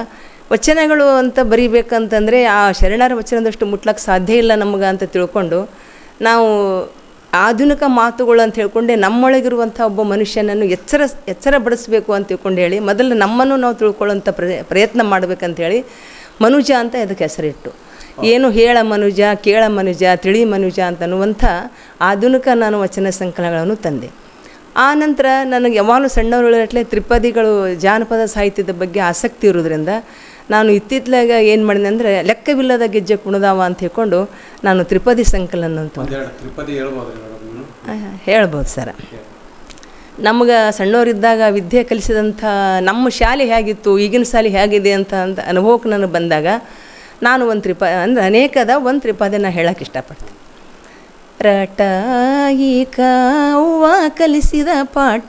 ವಚನಗಳು ಅಂತ ಬರಿಬೇಕಂತಂದರೆ ಆ ಶರಣರ ವಚನದಷ್ಟು ಮುಟ್ಲಕ್ಕೆ ಸಾಧ್ಯ ಇಲ್ಲ ನಮಗೆ ಅಂತ ತಿಳ್ಕೊಂಡು ನಾವು ಆಧುನಿಕ ಮಾತುಗಳು ಅಂತ ಹೇಳ್ಕೊಂಡೆ ನಮ್ಮೊಳಗಿರುವಂಥ ಒಬ್ಬ ಮನುಷ್ಯನನ್ನು ಎಚ್ಚರ ಎಚ್ಚರ ಬಡಿಸ್ಬೇಕು ಅಂತ ತಿಳ್ಕೊಂಡು ಹೇಳಿ ಮೊದಲು ನಮ್ಮನ್ನು ನಾವು ತಿಳ್ಕೊಳ್ಳೋಂಥ ಪ್ರಯ ಪ್ರಯತ್ನ ಮಾಡಬೇಕಂತೇಳಿ ಮನುಜ ಅಂತ ಇದಕ್ಕೆ ಹೆಸರಿಟ್ಟು ಏನು ಹೇಳ ಮನುಜ ಕೇಳ ಮನುಜ ತಿಳಿ ಮನುಜ ಅಂತನ್ನುವಂಥ ಆಧುನಿಕ ನಾನು ವಚನ ಸಂಕಲನಗಳನ್ನು ತಂದೆ ಆ ನಂತರ ನನಗೆ ಯಾವಾಗಲೂ ಸಣ್ಣವರುಗಳಟ್ಲೆ ತ್ರಿಪದಿಗಳು ಜಾನಪದ ಸಾಹಿತ್ಯದ ಬಗ್ಗೆ ಆಸಕ್ತಿ ಇರೋದ್ರಿಂದ ನಾನು ಇತ್ತಿತ್ತಲಾಗ ಏನು ಮಾಡಿದೆ ಅಂದರೆ ಲೆಕ್ಕವಿಲ್ಲದ ಗೆಜ್ಜೆ ಕುಣದಾವ ಅಂತ ಹೇಳ್ಕೊಂಡು ನಾನು ತ್ರಿಪದಿ ಸಂಕಲನ ಅಂತ ಒಂದೆರಡು ತ್ರಿಪದಿ ಹೇಳ್ಬೋದ್ರಿ ಮೇಡಮ್ ನೀವು ಆ, ಹೇಳ್ಬೋದು ಸರ್ ನಮ್ಗೆ ಸಣ್ಣವರಿದ್ದಾಗ ವಿದ್ಯೆ ಕಲಿಸಿದಂಥ ನಮ್ಮ ಶಾಲೆ ಹೇಗಿತ್ತು ಈಗಿನ ಶಾಲೆ ಹೇಗಿದೆ ಅಂತ ಅಂತ ಅನುಭವಕ್ಕೆ ನನಗೆ ಬಂದಾಗ ನಾನು ಒಂದು ತ್ರಿಪ ಅಂದರೆ ಅನೇಕದ ಒಂದು ತ್ರಿಪದಿ ನಾನು ಹೇಳಕ್ಕೆ ಇಷ್ಟಪಡ್ತೀನಿ ರಟಾಯಿಕ ಅವ್ವ ಕಲಿಸಿದ ಪಾಠ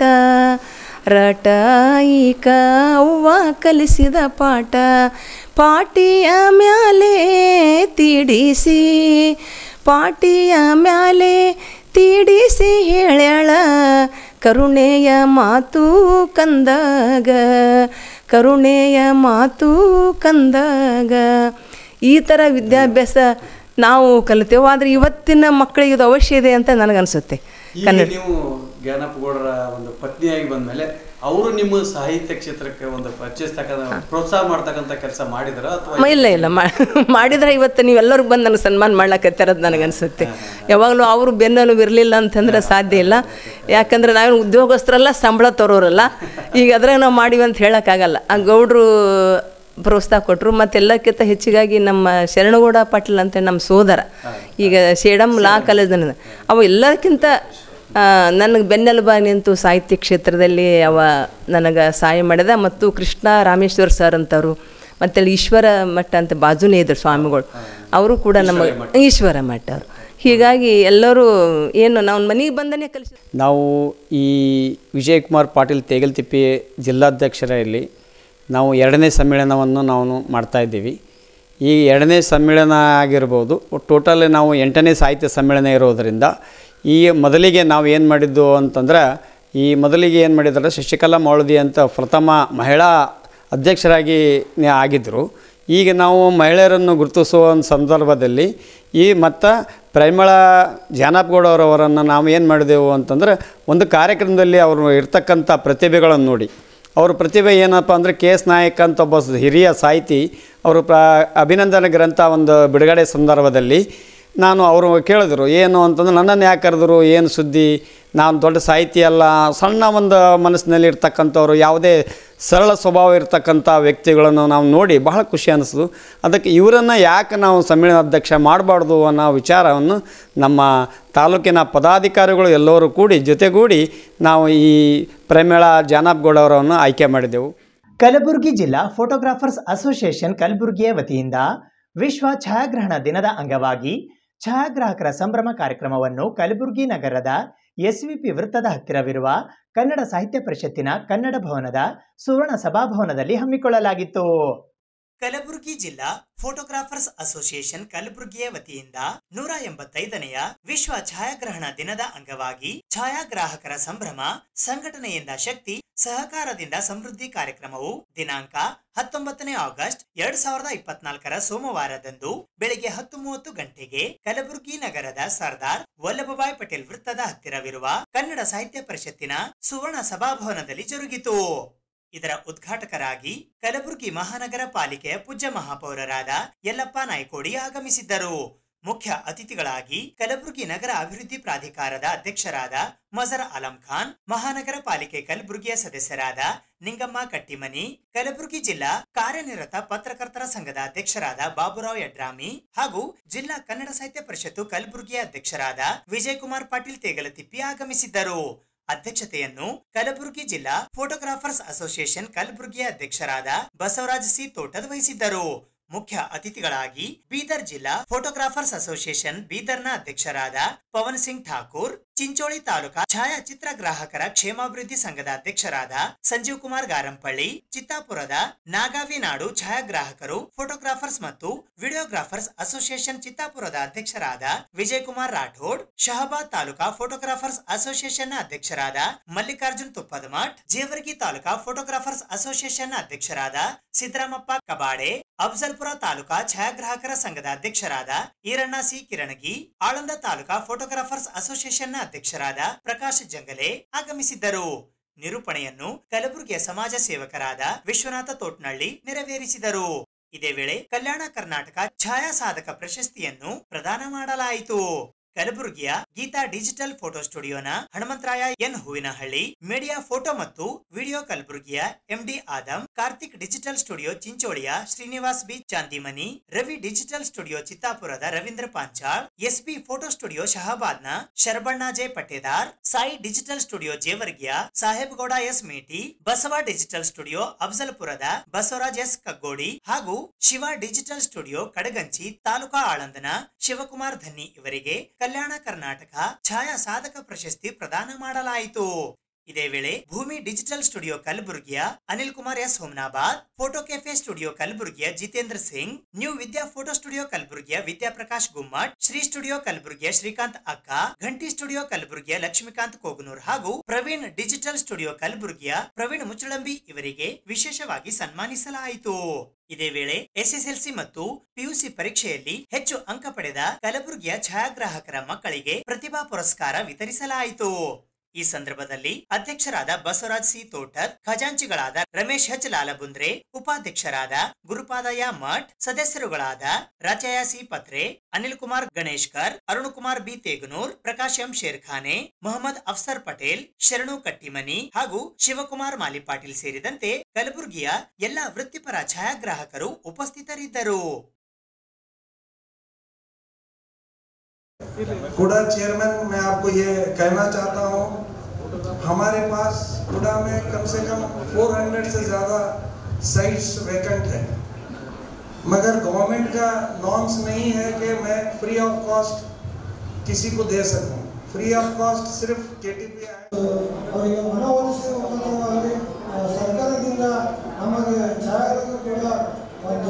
ರಟಾಯಿಕ ಅವ್ವ ಕಲಿಸಿದ ಪಾಠ ಪಾಟಿಯ ಮ್ಯಾಲೆ ತೀಡಿಸಿ ಪಾಟಿಯ ಮ್ಯಾಲೆ ತೀಡಿಸಿ ಹೇಳ್ಯಾಳ ಕರುಣೆಯ ಮಾತು ಕಂದಾಗ ಕರುಣೆಯ ಮಾತು ಕಂದಾಗ ಈ ಥರ ವಿದ್ಯಾಭ್ಯಾಸ ನಾವು ಕಲಿತೇವೆ ಆದರೆ ಇವತ್ತಿನ ಮಕ್ಕಳಿಗೆ ಇದು ಅವಶ್ಯ ಇದೆ ಅಂತ ನನಗನ್ಸುತ್ತೆ ಈಗ ಕನ್ನಡ ನೀವು ಜ್ಞಾನಪ್ಪಗೌಡರ ಒಂದು ಪತ್ನಿಯಾಗಿ ಬಂದ್ಮೇಲೆ ಅವರು ನಿಮ್ಮ ಸಾಹಿತ್ಯ ಕ್ಷೇತ್ರಕ್ಕೆ ಒಂದು ಪರಿಚಯಿಸ್ತಕ್ಕಂಥ ಪ್ರೋತ್ಸಾಹ ಮಾಡ್ತಕ್ಕಂಥ ಕೆಲಸ ಮಾಡಿದ್ರ ಅಥವಾ ಮ- ಇಲ್ಲ ಇಲ್ಲ ಮಾ- ಮಾಡಿದ್ರೆ ಇವತ್ತು ನೀವೆಲ್ಲರೂ ಬಂದು ನನಗೆ ಸನ್ಮಾನ ಮಾಡ್ಲಕತ್ತಾರದು ನನಗನ್ಸುತ್ತೆ ಯಾವಾಗಲೂ ಅವರು ಬೆನ್ನಲು ಇರಲಿಲ್ಲ ಅಂತಂದ್ರೆ ಸಾಧ್ಯ ಇಲ್ಲ ಯಾಕಂದ್ರೆ ನಾವೇನು ಉದ್ಯೋಗಸ್ಥರಲ್ಲ ಸಂಬಳ ತರೋರಲ್ಲ ಈಗ ಅದ್ರಾಗ ನಾವು ಮಾಡಿವಿ ಅಂತ ಹೇಳೋಕ್ಕಾಗಲ್ಲ ಆ ಗೌಡ್ರು ಪ್ರೋತ್ಸಾಹ ಕೊಟ್ಟರು ಮತ್ತೆಲ್ಲಕ್ಕಿಂತ ಹೆಚ್ಚಿಗಾಗಿ ನಮ್ಮ ಶರಣಗೌಡ ಪಾಟೀಲ್ ಅಂತ ನಮ್ಮ ಸೋದರ ಈಗ ಸೇಡಂ ಲಾ ಕಾಲೇಜ್ನ ಅವ ಎಲ್ಲಕ್ಕಿಂತ ನನಗೆ ಬೆನ್ನೆಲುಬಾಗಿ ನಿಂತು ಸಾಹಿತ್ಯ ಕ್ಷೇತ್ರದಲ್ಲಿ ಅವ ನನಗೆ ಸಹಾಯ ಮಾಡಿದ ಮತ್ತು ಕೃಷ್ಣ ರಾಮೇಶ್ವರ್ ಸರ್ ಅಂತವರು ಮತ್ತು ಅಲ್ಲಿ ಈಶ್ವರ ಮಠ ಅಂತ ಬಾಜುನೇ ಇದ್ರು ಸ್ವಾಮಿಗಳು ಅವರು ಕೂಡ ನಮ್ಮ ಈಶ್ವರ ಮಠ ಅವರು ಹೀಗಾಗಿ ಎಲ್ಲರೂ ಏನು ನಾವು ಮನೆಗೆ ಬಂದನೇ ಕಲಿಸಿ ನಾವು ಈ ವಿಜಯಕುಮಾರ್ ಪಾಟೀಲ್ ತೇಗಲ್ತಿಪ್ಪಿ ಜಿಲ್ಲಾಧ್ಯಕ್ಷರಲ್ಲಿ ನಾವು ಎರಡನೇ ಸಮ್ಮೇಳನವನ್ನು ನಾವು ಮಾಡ್ತಾ ಇದ್ದೀವಿ ಈ ಎರಡನೇ ಸಮ್ಮೇಳನ ಆಗಿರ್ಬೋದು ಟೋಟಲ್ ನಾವು ಎಂಟನೇ ಸಾಹಿತ್ಯ ಸಮ್ಮೇಳನ ಇರೋದರಿಂದ ಈ ಮೊದಲಿಗೆ ನಾವು ಏನು ಮಾಡಿದ್ದು ಅಂತಂದ್ರೆ ಈ ಮೊದಲಿಗೆ ಏನು ಮಾಡಿದ್ದಾರೆ ಶಶಿಕಲಾ ಮಾಳುದಿ ಅಂತ ಪ್ರಥಮ ಮಹಿಳಾ ಅಧ್ಯಕ್ಷರಾಗಿ ನೆ- ಆಗಿದ್ದರು ಈಗ ನಾವು ಮಹಿಳೆಯರನ್ನು ಗುರುತಿಸುವ ಒಂದು ಸಂದರ್ಭದಲ್ಲಿ ಈ ಮತ್ತು ಪರಿಮಳ ಜಾನಪ್ಗೌಡ ಅವರವರನ್ನು ನಾವು ಏನು ಮಾಡಿದೆವು ಅಂತಂದ್ರೆ ಒಂದು ಕಾರ್ಯಕ್ರಮದಲ್ಲಿ ಅವರು ಇರ್ತಕ್ಕಂಥ ಪ್ರತಿಭೆಗಳನ್ನು ನೋಡಿ ಅವ್ರ ಪ್ರತಿಭೆ ಏನಪ್ಪ ಅಂದರೆ ಕೆ ಎಸ್ ನಾಯಕ್ ಅಂತ ಒಬ್ಬ ಸ- ಹಿರಿಯ ಸಾಹಿತಿ ಅವರು ಪ್ರ ಅಭಿನಂದನೆ ಗ್ರಂಥ ಒಂದು ಬಿಡುಗಡೆ ಸಂದರ್ಭದಲ್ಲಿ ನಾನು ಅವರು ಕೇಳಿದ್ರು ಏನು ಅಂತಂದ್ರೆ ನನ್ನನ್ನು ಯಾಕೆ ಕರೆದ್ರು ಏನು ಸುದ್ದಿ ನಾನು ದೊಡ್ಡ ಸಾಹಿತಿ ಅಲ್ಲ ಸಣ್ಣ ಒಂದು ಮನಸ್ಸಿನಲ್ಲಿ ಇರ್ತಕ್ಕಂಥವ್ರು ಯಾವುದೇ ಸರಳ ಸ್ವಭಾವ ಇರ್ತಕ್ಕಂಥ ವ್ಯಕ್ತಿಗಳನ್ನು ನಾವು ನೋಡಿ ಬಹಳ ಖುಷಿ ಅನ್ನಿಸ್ತು ಅದಕ್ಕೆ ಇವರನ್ನು ಯಾಕೆ ನಾವು ಸಮ್ಮೇಳನ ಅಧ್ಯಕ್ಷ ಮಾಡಬಾರ್ದು ಅನ್ನೋ ವಿಚಾರವನ್ನು ನಮ್ಮ ತಾಲೂಕಿನ ಪದಾಧಿಕಾರಿಗಳು ಎಲ್ಲರೂ ಕೂಡಿ ಜೊತೆಗೂಡಿ ನಾವು ಈ ಪ್ರೇಮೇಳ ಜಾನಪ್ಗೌಡ ಅವರನ್ನು ಆಯ್ಕೆ ಮಾಡಿದೆವು ಕಲಬುರಗಿ ಜಿಲ್ಲಾ ಫೋಟೋಗ್ರಾಫರ್ಸ್ ಅಸೋಸಿಯೇಷನ್ ಕಲಬುರಗಿಯ ವತಿಯಿಂದ ವಿಶ್ವ ಛಾಯಾಗ್ರಹಣ ದಿನದ ಅಂಗವಾಗಿ ಛಾಯಾಗ್ರಾಹಕರ ಸಂಭ್ರಮ ಕಾರ್ಯಕ್ರಮವನ್ನು ಕಲಬುರಗಿ ನಗರದ ಎಸ್ವಿಪಿ ವೃತ್ತದ ಹತ್ತಿರವಿರುವ ಕನ್ನಡ ಸಾಹಿತ್ಯ ಪರಿಷತ್ತಿನ ಕನ್ನಡ ಭವನದ ಸುವರ್ಣ ಸಭಾಭವನದಲ್ಲಿ ಹಮ್ಮಿಕೊಳ್ಳಲಾಗಿತ್ತು ಕಲಬುರಗಿ ಜಿಲ್ಲಾ ಫೋಟೋಗ್ರಾಫರ್ಸ್ ಅಸೋಸಿಯೇಷನ್ ಕಲಬುರಗಿಯ ವತಿಯಿಂದ ನೂರ ಎಂಬತ್ತೈದನೆಯ ವಿಶ್ವ ಛಾಯಾಗ್ರಹಣ ದಿನದ ಅಂಗವಾಗಿ ಛಾಯಾಗ್ರಾಹಕರ ಸಂಭ್ರಮ ಸಂಘಟನೆಯಿಂದ ಶಕ್ತಿ ಸಹಕಾರದಿಂದ ಸಮೃದ್ಧಿ ಕಾರ್ಯಕ್ರಮವು ದಿನಾಂಕ ಹತ್ತೊಂಬತ್ತನೇ ಆಗಸ್ಟ್ ಎರಡ್ ಸಾವಿರದ ಇಪ್ಪತ್ನಾಲ್ಕರ ಸೋಮವಾರದಂದು ಬೆಳಿಗ್ಗೆ ಹತ್ತು ಮೂವತ್ತು ಗಂಟೆಗೆ ಕಲಬುರಗಿ ನಗರದ ಸರ್ದಾರ್ ವಲ್ಲಭಭಾಯ್ ಪಟೇಲ್ ವೃತ್ತದ ಹತ್ತಿರವಿರುವ ಕನ್ನಡ ಸಾಹಿತ್ಯ ಪರಿಷತ್ತಿನ ಸುವರ್ಣ ಸಭಾಭವನದಲ್ಲಿ ಜರುಗಿತು ಇದರ ಉದ್ಘಾಟಕರಾಗಿ ಕಲಬುರಗಿ ಮಹಾನಗರ ಪಾಲಿಕೆಯ ಪೂಜ್ಯ ಮಹಾಪೌರರಾದ ಯಲ್ಲಪ್ಪ ನಾಯ್ಕೋಡಿ ಆಗಮಿಸಿದ್ದರು ಮುಖ್ಯ ಅತಿಥಿಗಳಾಗಿ ಕಲಬುರಗಿ ನಗರ ಅಭಿವೃದ್ಧಿ ಪ್ರಾಧಿಕಾರದ ಅಧ್ಯಕ್ಷರಾದ ಮಜರ್ ಆಲಂ ಖಾನ್ ಮಹಾನಗರ ಪಾಲಿಕೆ ಕಲಬುರಗಿಯ ಸದಸ್ಯರಾದ ನಿಂಗಮ್ಮ ಕಟ್ಟಿಮನಿ ಕಲಬುರಗಿ ಜಿಲ್ಲಾ ಕಾರ್ಯನಿರತ ಪತ್ರಕರ್ತರ ಸಂಘದ ಅಧ್ಯಕ್ಷರಾದ ಬಾಬುರಾವ್ ಯಡ್ರಾಮಿ ಹಾಗೂ ಜಿಲ್ಲಾ ಕನ್ನಡ ಸಾಹಿತ್ಯ ಪರಿಷತ್ತು ಕಲಬುರಗಿಯ ಅಧ್ಯಕ್ಷರಾದ ವಿಜಯಕುಮಾರ್ ಪಾಟೀಲ್ ತೇಗಲತಿಪ್ಪಿ ಆಗಮಿಸಿದ್ದರು ಅಧ್ಯಕ್ಷತೆಯನ್ನು ಕಲಬುರಗಿ ಜಿಲ್ಲಾ ಫೋಟೋಗ್ರಾಫರ್ಸ್ ಅಸೋಸಿಯೇಷನ್ ಕಲಬುರಗಿಯ ಅಧ್ಯಕ್ಷರಾದ ಬಸವರಾಜ್ ಸಿ ತೋಟದ್ ವಹಿಸಿದ್ದರು ಮುಖ್ಯ ಅತಿಥಿಗಳಾಗಿ ಬೀದರ್ ಜಿಲ್ಲಾ ಫೋಟೋಗ್ರಾಫರ್ಸ್ ಅಸೋಸಿಯೇಷನ್ ಬೀದರ್ನ ಅಧ್ಯಕ್ಷರಾದ ಪವನ್ ಸಿಂಗ್ ಠಾಕೂರ್ ಚಿಂಚೋಳಿ ತಾಲೂಕಾ ಛಾಯಾಚಿತ್ರ ಗ್ರಾಹಕರ ಕ್ಷೇಮಾಭಿವೃದ್ಧಿ ಸಂಘದ ಅಧ್ಯಕ್ಷರಾದ ಸಂಜೀವ್ ಕುಮಾರ್ ಗಾರಂಪಳ್ಳಿ ಚಿತ್ತಾಪುರದ ನಾಗಾವಿ ನಾಡು ಛಾಯಾಗ್ರಾಹಕರು ಫೋಟೋಗ್ರಾಫರ್ಸ್ ಮತ್ತು ವಿಡಿಯೋಗ್ರಾಫರ್ಸ್ ಅಸೋಸಿಯೇಷನ್ ಚಿತ್ತಾಪುರದ ಅಧ್ಯಕ್ಷರಾದ ವಿಜಯ್ ಕುಮಾರ್ ರಾಠೋಡ್ ಶಹಬಾದ್ ತಾಲೂಕಾ ಫೋಟೋಗ್ರಾಫರ್ಸ್ ಅಸೋಸಿಯೇಷನ್ ನ ಅಧ್ಯಕ್ಷರಾದ ಮಲ್ಲಿಕಾರ್ಜುನ್ ತುಪ್ಪದಮಠ್ ಜೇವರ್ಗಿ ತಾಲೂಕಾ ಫೋಟೋಗ್ರಾಫರ್ಸ್ ಅಸೋಸಿಯೇಷನ್ ನ ಅಧ್ಯಕ್ಷರಾದ ಸಿದ್ದರಾಮಪ್ಪ ಕಬಾಡೆ ಅಫ್ಜಲ್ಪುರ ತಾಲೂಕಾ ಛಾಯಾಗ್ರಾಹಕರ ಸಂಘದ ಅಧ್ಯಕ್ಷರಾದ Iranna C Kiranagi Aland taluka photographers association ನ ಅಧ್ಯಕ್ಷರಾದ ಪ್ರಕಾಶ್ ಜಂಗಲೆ ಆಗಮಿಸಿದ್ದರು ನಿರೂಪಣೆಯನ್ನು ಕಲಬುರಗಿಯ ಸಮಾಜ ಸೇವಕರಾದ ವಿಶ್ವನಾಥ ತೋಟ್ನಳ್ಳಿ ನೆರವೇರಿಸಿದರು ಇದೇ ವೇಳೆ ಕಲ್ಯಾಣ ಕರ್ನಾಟಕ ಛಾಯಾ ಸಾಧಕ ಪ್ರಶಸ್ತಿಯನ್ನು ಪ್ರದಾನ ಮಾಡಲಾಯಿತು ಕಲಬುರಗಿಯ ಗೀತಾ ಡಿಜಿಟಲ್ ಫೋಟೋ ಸ್ಟುಡಿಯೋನ Hanumantharaya N Hoovinahalli media photo ಮತ್ತು ವಿಡಿಯೋ ಕಲಬುರಗಿಯ MD Adam Karthik digital studio ಚಿಂಚೋಳಿಯ Srinivas B Chandimani Ravi digital studio ಚಿತ್ತಾಪುರದ Ravindra Panchal SP photo studio ಶಹಬಾದ್ನ Sharabanna J Pattedar Sai digital studio ಜೇವರ್ಗಿಯ Sahebgowda S Meti Basava digital studio ಅಫ್ಜಲ್ಪುರದ ಬಸವರಾಜ್ ಎಸ್ ಕಗ್ಗೋಡಿ ಹಾಗೂ ಶಿವ ಡಿಜಿಟಲ್ ಸ್ಟುಡಿಯೋ ಕಡಗಂಚಿ ತಾಲೂಕಾ ಆಳಂದನ ಶಿವಕುಮಾರ್ ಧನ್ನಿ ಇವರಿಗೆ ಕಲ್ಯಾಣ ಕರ್ನಾಟಕ ಛಾಯಾ ಸಾಧಕ ಪ್ರಶಸ್ತಿ ಪ್ರದಾನ ಮಾಡಲಾಯಿತು ಇದೇ ವೇಳೆ ಭೂಮಿ ಡಿಜಿಟಲ್ ಸ್ಟುಡಿಯೋ ಕಲಬುರಗಿಯ Anil Kumar S Homnabad photo cafe studio ಕಲಬುರಗಿಯ Jitendra Singh new Vidya photo studio ಕಲಬುರಗಿಯ ವಿದ್ಯಾಪ್ರಕಾಶ್ ಗುಮ್ಮಟ್ ಶ್ರೀ ಸ್ಟುಡಿಯೋ ಕಲಬುರಗಿಯ ಶ್ರೀಕಾಂತ್ ಅಕ್ಕ ಘಂಟಿ ಸ್ಟುಡಿಯೋ ಕಲಬುರಗಿಯ ಲಕ್ಷ್ಮೀಕಾಂತ್ ಕೋಗನೂರ್ ಹಾಗೂ ಪ್ರವೀಣ್ ಡಿಜಿಟಲ್ ಸ್ಟುಡಿಯೋ ಕಲಬುರಗಿಯ ಪ್ರವೀಣ್ ಮುಚ್ಚಳಂಬಿ ಇವರಿಗೆ ವಿಶೇಷವಾಗಿ ಸನ್ಮಾನಿಸಲಾಯಿತು ಇದೇ ವೇಳೆ ಎಸ್ಎಸ್ಎಲ್ಸಿ ಮತ್ತು ಪಿಯುಸಿ ಪರೀಕ್ಷೆಯಲ್ಲಿ ಹೆಚ್ಚು ಅಂಕ ಪಡೆದ ಕಲಬುರಗಿಯ ಛಾಯಾಗ್ರಾಹಕರ ಮಕ್ಕಳಿಗೆ ಪ್ರತಿಭಾ ಪುರಸ್ಕಾರ ವಿತರಿಸಲಾಯಿತು ಈ ಸಂದರ್ಭದಲ್ಲಿ ಅಧ್ಯಕ್ಷರಾದ ಬಸವರಾಜ್ ಸಿ ತೋಟರ್ ಖಜಾಂಚಿಗಳಾದ ರಮೇಶ್ ಎಚ್ ಲಾಲಬುಂದ್ರೆ ಉಪಾಧ್ಯಕ್ಷರಾದ ಗುರುಪಾದಯ್ಯ ಮಠ್ ಸದಸ್ಯರುಗಳಾದ Rajayya C Patre Anil Kumar Ganeshkar Arun Kumar B Teganur Prakash M Sherkhane Mohammed Afsar Patel Sharanu Kattimani ಹಾಗೂ ಶಿವಕುಮಾರ್ ಮಾಲಿ ಪಾಟೀಲ್ ಸೇರಿದಂತೆ ಕಲಬುರಗಿಯ ಎಲ್ಲಾ ವೃತ್ತಿಪರ ಛಾಯಾಗ್ರಾಹಕರು ಉಪಸ್ಥಿತರಿದ್ದರು कुड़ा चेयरमैन मैं आपको ये कहना चाहता हूँ हमारे पास कुड़ा में कम से कम 400 से ज़्यादा साइट्स वैकेंट है मगर गवर्नमेंट का नॉर्म्स नहीं है कि मैं फ्री ऑफ कॉस्ट किसी को दे सकूं फ्री ऑफ कॉस्ट सिर्फ के टी पी ಅವರಿಗೆ ಮನವೊಲಿಸಿ ಮುಖಾಂತರವಾಗಿ ಆ, ಸರ್ಕಾರದಿಂದ ನಮಗೆ ಛಾಯಾಗ್ರಾಹಕರು ಕೂಡ ಒಂದು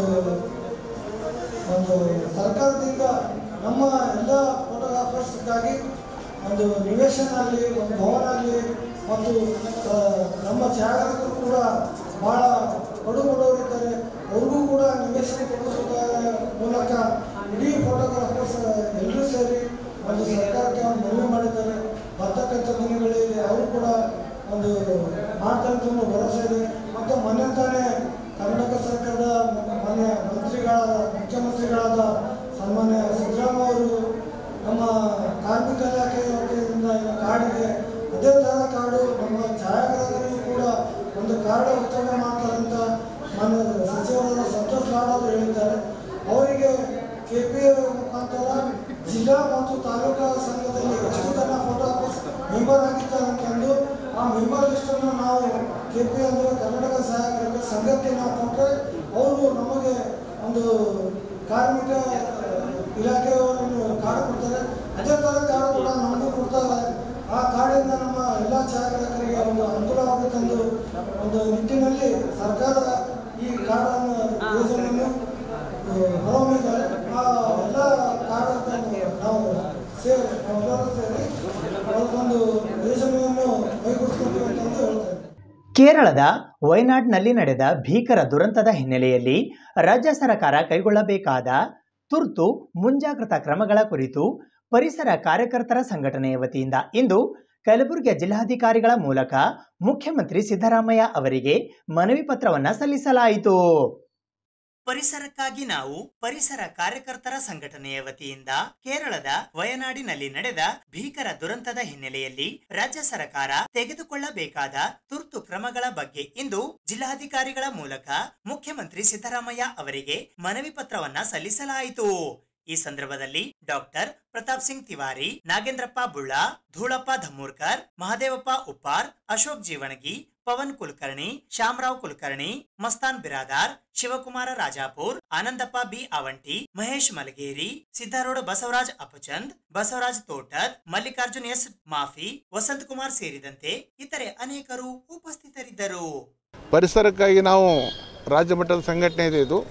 ಒಂದು ಸರ್ಕಾರದಿಂದ ನಮ್ಮ ಎಲ್ಲ ಫೋಟೋಗ್ರಾಫರ್ಸ್ಗಾಗಿ ಒಂದು ನಿವೇಶನ ಆಗಲಿ ಒಂದು ಭವನ ಆಗಲಿ ಮತ್ತು ಆ, ನಮ್ಮ ಛಾಯಾಗ್ರಾಹಕರು ಕೂಡ ಭಾಳ ಬಡು ಬಡವರಿದ್ದಾರೆ ಅವ್ರಿಗೂ ಕೂಡ ನಿವೇಶನ ಕೊಡಿಸೋದ್ರ ಮೂಲಕ ಇಡೀ ಫೋಟೋಗ್ರಾಫರ್ಸ್ ಎಲ್ಲರೂ ಸೇರಿ ಒಂದು ಸರ್ಕಾರಕ್ಕೆ ಒಂದು ಮನವಿ ಮಾಡಿದ್ದಾರೆ ಬರ್ತಕ್ಕಂಥ ದಿನಗಳಲ್ಲಿ ಅವರು ಕೂಡ ಒಂದು ಮಾಡ್ತಾರೆ ಅಂತ ಒಂದು ಭರವಸೆ ಇದೆ ಮತ್ತು ಮೊನ್ನೆ ತಾನೇ ಕರ್ನಾಟಕ ಸರ್ಕಾರದ ಮಾನ್ಯ ಮಂತ್ರಿಗಳಾದ ಮುಖ್ಯಮಂತ್ರಿಗಳಾದ ಸನ್ಮಾನ್ಯ ಸಿದ್ದರಾಮಯ್ಯ ಅವರು ನಮ್ಮ ಕಾರ್ಮಿಕ ಇಲಾಖೆ ವತಿಯಿಂದ ಈಗ ಕಾರ್ಡಿಗೆ ಅದೇ ಥರ ಕಾರ್ಡು ನಮ್ಮ ಛಾಯಾಗ್ರಾಹಕರಿಗೂ ಕೂಡ ಒಂದು ಕಾರ್ಡ್ ವಿತರಣೆ ಮಾಡ್ತಾರಂತ ಮಾನ್ಯ ಸಚಿವರಾದ ಸಂತೋಷ್ ಲಾಡ್ ಅವರು ಹೇಳಿದ್ದಾರೆ ಅವರಿಗೆ ಕೆ ಪಿ ಎ ಮುಖಾಂತರ ಜಿಲ್ಲಾ ಮತ್ತು ತಾಲೂಕಾ ಸಂಘದಲ್ಲಿ ಎಷ್ಟು ಜನ ಫೋಟೋಗ್ರಾಫರ್ಸ್ ಮೆಂಬರ್ ಆಗಿದ್ದಾರೆ ಅಂತಂದು ಆ ಮೆಂಬರ್ ಲಿಸ್ಟನ್ನು ನಾವು ಕೆ ಪಿ ಅಂದರೆ ಕರ್ನಾಟಕ ಸಹಾಯಕರ ಸಂಘಕ್ಕೆ ನಾವು ಕೊಟ್ಟರೆ ಅವರು ನಮಗೆ ಒಂದು ಕಾರ್ಮಿಕ ಇಲಾಖೆಯವರನ್ನು ಕಾರ್ಡ್ ಕೊಡ್ತಾರೆ ಅದೇ ಥರ ಕಾರ್ಡ್ ಕೂಡ ನಮಗೂ ಕೊಡ್ತಾರೆ ಆ ಕಾರ್ಡಿಂದ ನಮ್ಮ ಎಲ್ಲ ಛಾಯಾಗ್ರಾಹಕರಿಗೆ ಒಂದು ಅನುಕೂಲವಾಗುತ್ತಂದು ಒಂದು ನಿಟ್ಟಿನಲ್ಲಿ ಸರ್ಕಾರ ಈ ಕಾರ್ಡನ್ನು ಯೋಜನೆಯನ್ನು ಹೊರಹೊಮ್ಮಿದ್ದಾರೆ ಆ ಎಲ್ಲ ಕಾರ್ಡ್ ನಾವು ಸೇರಿ ನಾವೆಲ್ಲರೂ ಸೇರಿ ಅದಕ್ಕೊಂದು ಯೋಜನೆಯನ್ನು ಕೈಗೊಳಿಸ್ಕೊಳ್ತೀವಿ ಅಂತಂದು ಹೇಳ್ತಾರೆ ಕೇರಳದ ವಯನಾಡ್ನಲ್ಲಿ ನಡೆದ ಭೀಕರ ದುರಂತದ ಹಿನ್ನೆಲೆಯಲ್ಲಿ ರಾಜ್ಯ ಸರ್ಕಾರ ಕೈಗೊಳ್ಳಬೇಕಾದ ತುರ್ತು ಮುಂಜಾಗ್ರತಾ ಕ್ರಮಗಳ ಕುರಿತು ಪರಿಸರ ಕಾರ್ಯಕರ್ತರ ಸಂಘಟನೆಯ ವತಿಯಿಂದ ಇಂದು ಕಲಬುರಗಿಯ ಜಿಲ್ಲಾಧಿಕಾರಿಗಳ ಮೂಲಕ ಮುಖ್ಯಮಂತ್ರಿ ಸಿದ್ದರಾಮಯ್ಯ ಅವರಿಗೆ ಮನವಿ ಪತ್ರವನ್ನ ಸಲ್ಲಿಸಲಾಯಿತು ಪರಿಸರಕ್ಕಾಗಿ ನಾವು ಪರಿಸರ ಕಾರ್ಯಕರ್ತರ ಸಂಘಟನೆಯ ವತಿಯಿಂದ ಕೇರಳದ ವಯನಾಡಿನಲ್ಲಿ ನಡೆದ ಭೀಕರ ದುರಂತದ ಹಿನ್ನೆಲೆಯಲ್ಲಿ ರಾಜ್ಯ ಸರ್ಕಾರ ತೆಗೆದುಕೊಳ್ಳಬೇಕಾದ ತುರ್ತು ಕ್ರಮಗಳ ಬಗ್ಗೆ ಇಂದು ಜಿಲ್ಲಾಧಿಕಾರಿಗಳ ಮೂಲಕ ಮುಖ್ಯಮಂತ್ರಿ ಸಿದ್ದರಾಮಯ್ಯ ಅವರಿಗೆ ಮನವಿ ಪತ್ರವನ್ನ ಸಲ್ಲಿಸಲಾಯಿತು ಈ ಸಂದರ್ಭದಲ್ಲಿ doctor Pratap Singh Tiwari Nagendrappa Bulla Dhoolappa Dhammurkar Mahadevappa Uppar Ashok Jeevanagi Pavan Kulkarni Shyamrao Kulkarni Mastan Biradar Shivakumara Rajapur Anandappa B Avanti Mahesh Malageri Siddarooda Basavaraj Apachand Basavaraj Totad Mallikarjun S Mafi Vasant Kumar ಸೇರಿದಂತೆ ಇತರೆ ಅನೇಕರು ಉಪಸ್ಥಿತರಿದ್ದರು ಪರಿಸರಕ್ಕಾಗಿ ನಾವು ರಾಜ್ಯ ಮಟ್ಟದ ಸಂಘಟನೆ ಇದೆ ಇದು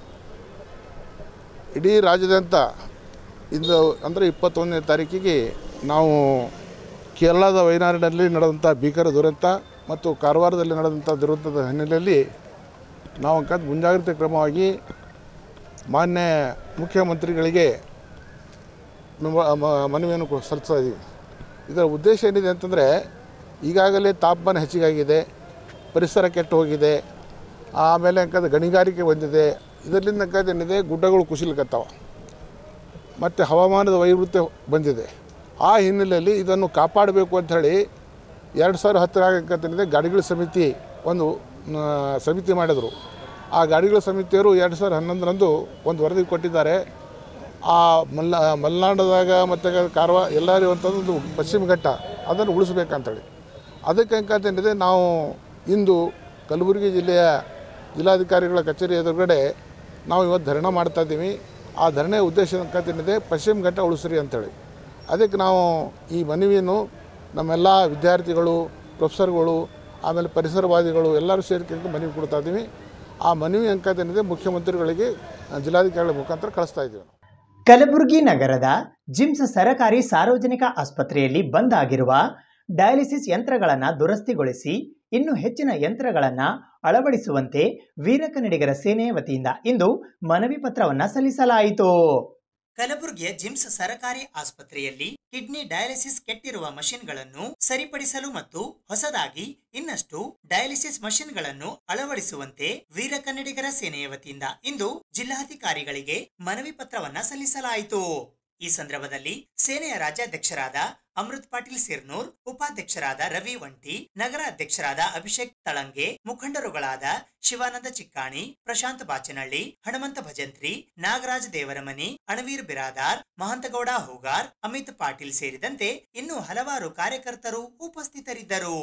ಇಡೀ ರಾಜ್ಯದಾದ್ಯಂತ ಇಂದು ಅಂದರೆ ಇಪ್ಪತ್ತೊಂದನೇ ತಾರೀಕಿಗೆ ನಾವು ಕೇರಳದ ವಯನಾಡಿನಲ್ಲಿ ನಡೆದಂಥ ಭೀಕರ ದುರಂತ ಮತ್ತು ಕಾರವಾರದಲ್ಲಿ ನಡೆದಂಥ ದುರಂತದ ಹಿನ್ನೆಲೆಯಲ್ಲಿ ನಾವು ಅಂಕ ಮುಂಜಾಗ್ರತೆ ಕ್ರಮವಾಗಿ ಮಾನ್ಯ ಮುಖ್ಯಮಂತ್ರಿಗಳಿಗೆ ಮೆಮ- ಮ- ಮನವಿಯನ್ನು ಕೊ- ಸಲ್ಲಿಸ್ತಾ ಇದ್ದೀವಿ ಇದರ ಉದ್ದೇಶ ಏನಿದೆ ಅಂತಂದರೆ ಈಗಾಗಲೇ ತಾಪಮಾನ ಹೆಚ್ಚಿಗಾಗಿದೆ ಪರಿಸರ ಕೆಟ್ಟು ಹೋಗಿದೆ ಆಮೇಲೆ ಅಂಕದ ಗಣಿಗಾರಿಕೆ ಬಂದಿದೆ ಇದರಿಂದ ಅಂಕದ ಏನಿದೆ ಗುಡ್ಡಗಳು ಕುಸಿಲಿಕತ್ತಾವ ಮತ್ತು ಹವಾಮಾನದ ವೈರುಧ್ಯ ಬಂದಿದೆ ಆ ಹಿನ್ನೆಲೆಯಲ್ಲಿ ಇದನ್ನು ಕಾಪಾಡಬೇಕು ಅಂಥೇಳಿ ಎರಡು ಸಾವಿರ ಹತ್ತರಾಗಂಕಂತೇನಿದೆ ಗಾಡಿಗಳ ಸಮಿತಿ ಒಂದು ಆ, ಸಮಿತಿ ಮಾಡಿದರು ಆ ಗಾಡಿಗಳ ಸಮಿತಿಯವರು ಎರಡು ಸಾವಿರದ ಹನ್ನೊಂದರಂದು ಒಂದು ವರದಿ ಕೊಟ್ಟಿದ್ದಾರೆ ಆ ಮಲ್ಲ ಮಲೆನಾಡದಾಗ ಮತ್ತು ಕಾರವಾರ ಎಲ್ಲ ಇರುವಂಥದ್ದು ಪಶ್ಚಿಮ ಘಟ್ಟ ಅದನ್ನು ಉಳಿಸ್ಬೇಕಂತೇಳಿ ಅದಕ್ಕೆ ಅಂಕಂತೇನಿದೆ ನಾವು ಇಂದು ಕಲಬುರಗಿ ಜಿಲ್ಲೆಯ ಜಿಲ್ಲಾಧಿಕಾರಿಗಳ ಕಚೇರಿ ಎದುರುಗಡೆ ನಾವು ಇವತ್ತು ಧರಣ ಮಾಡ್ತಾ ಇದ್ದೀವಿ ಆ ಧರಣಿಯ ಉದ್ದೇಶ ಅಂಕಂತೇನಿದೆ ಪಶ್ಚಿಮ ಘಟ್ಟ ಉಳಿಸ್ರಿ ಅಂತೇಳಿ ಅದಕ್ಕೆ ನಾವು ಈ ಮನವಿಯನ್ನು ನಮ್ಮೆಲ್ಲ ವಿದ್ಯಾರ್ಥಿಗಳು ಪ್ರೊಫೆಸರ್ಗಳು ಆಮೇಲೆ ಪರಿಸರವಾದಿಗಳು ಎಲ್ಲರೂ ಸೇರಿಕೊಂಡು ಮನವಿ ಕೊಡ್ತಾ ಇದ್ದೀವಿ ಆ ಮನವಿ ಅಂಕದೇನಿದೆ ಮುಖ್ಯಮಂತ್ರಿಗಳಿಗೆ ಆ, ಜಿಲ್ಲಾಧಿಕಾರಿಗಳ ಮುಖಾಂತರ ಕಳಿಸ್ತಾ ಇದ್ದೀವಿ ಕಲಬುರಗಿ ನಗರದ ಜಿಮ್ಸ್ ಸರಕಾರಿ ಸಾರ್ವಜನಿಕ ಆಸ್ಪತ್ರೆಯಲ್ಲಿ ಬಂದ್ ಆಗಿರುವ ಡಯಾಲಿಸಿಸ್ ಯಂತ್ರಗಳನ್ನು ದುರಸ್ತಿಗೊಳಿಸಿ ಇನ್ನು ಹೆಚ್ಚಿನ ಯಂತ್ರಗಳನ್ನು ಅಳವಡಿಸುವಂತೆ ವೀರಕನ್ನಡಿಗರ ಸೇನೆಯ ವತಿಯಿಂದ ಇಂದು ಮನವಿ ಪತ್ರವನ್ನ ಸಲ್ಲಿಸಲಾಯಿತು ಕಲಬುರಗಿಯ ಜಿಮ್ಸ್ ಸರಕಾರಿ ಆಸ್ಪತ್ರೆಯಲ್ಲಿ ಕಿಡ್ನಿ ಡಯಾಲಿಸಿಸ್ ಕೆಟ್ಟಿರುವ ಮಷಿನ್ಗಳನ್ನು ಸರಿಪಡಿಸಲು ಮತ್ತು ಹೊಸದಾಗಿ ಇನ್ನಷ್ಟು ಡಯಾಲಿಸಿಸ್ ಮಷಿನ್ಗಳನ್ನು ಅಳವಡಿಸುವಂತೆ ವೀರಕನ್ನಡಿಗರ ಸೇನೆಯ ವತಿಯಿಂದ ಇಂದು ಜಿಲ್ಲಾಧಿಕಾರಿಗಳಿಗೆ ಮನವಿ ಪತ್ರವನ್ನ ಸಲ್ಲಿಸಲಾಯಿತು ಈ ಸಂದರ್ಭದಲ್ಲಿ ಸೇನೆಯ ರಾಜ್ಯಾಧ್ಯಕ್ಷರಾದ ಅಮೃತ್ ಪಾಟೀಲ್ ಸಿರ್ನೂರ್ ಉಪಾಧ್ಯಕ್ಷರಾದ ರವಿ ಒಂಟಿ ನಗರ ಅಧ್ಯಕ್ಷರಾದ ಅಭಿಷೇಕ್ ತಳಂಗೆ ಮುಖಂಡರುಗಳಾದ ಶಿವಾನಂದ ಚಿಕ್ಕಾಣಿ ಪ್ರಶಾಂತ್ ಬಾಚನಹಳ್ಳಿ ಹನುಮಂತ ಭಜಂತ್ರಿ ನಾಗರಾಜ್ ದೇವರಮನಿ ಅಣವೀರ್ ಬಿರಾದಾರ್ ಮಹಂತಗೌಡ ಹೂಗಾರ್ ಅಮಿತ್ ಪಾಟೀಲ್ ಸೇರಿದಂತೆ ಇನ್ನೂ ಹಲವಾರು ಕಾರ್ಯಕರ್ತರು ಉಪಸ್ಥಿತರಿದ್ದರು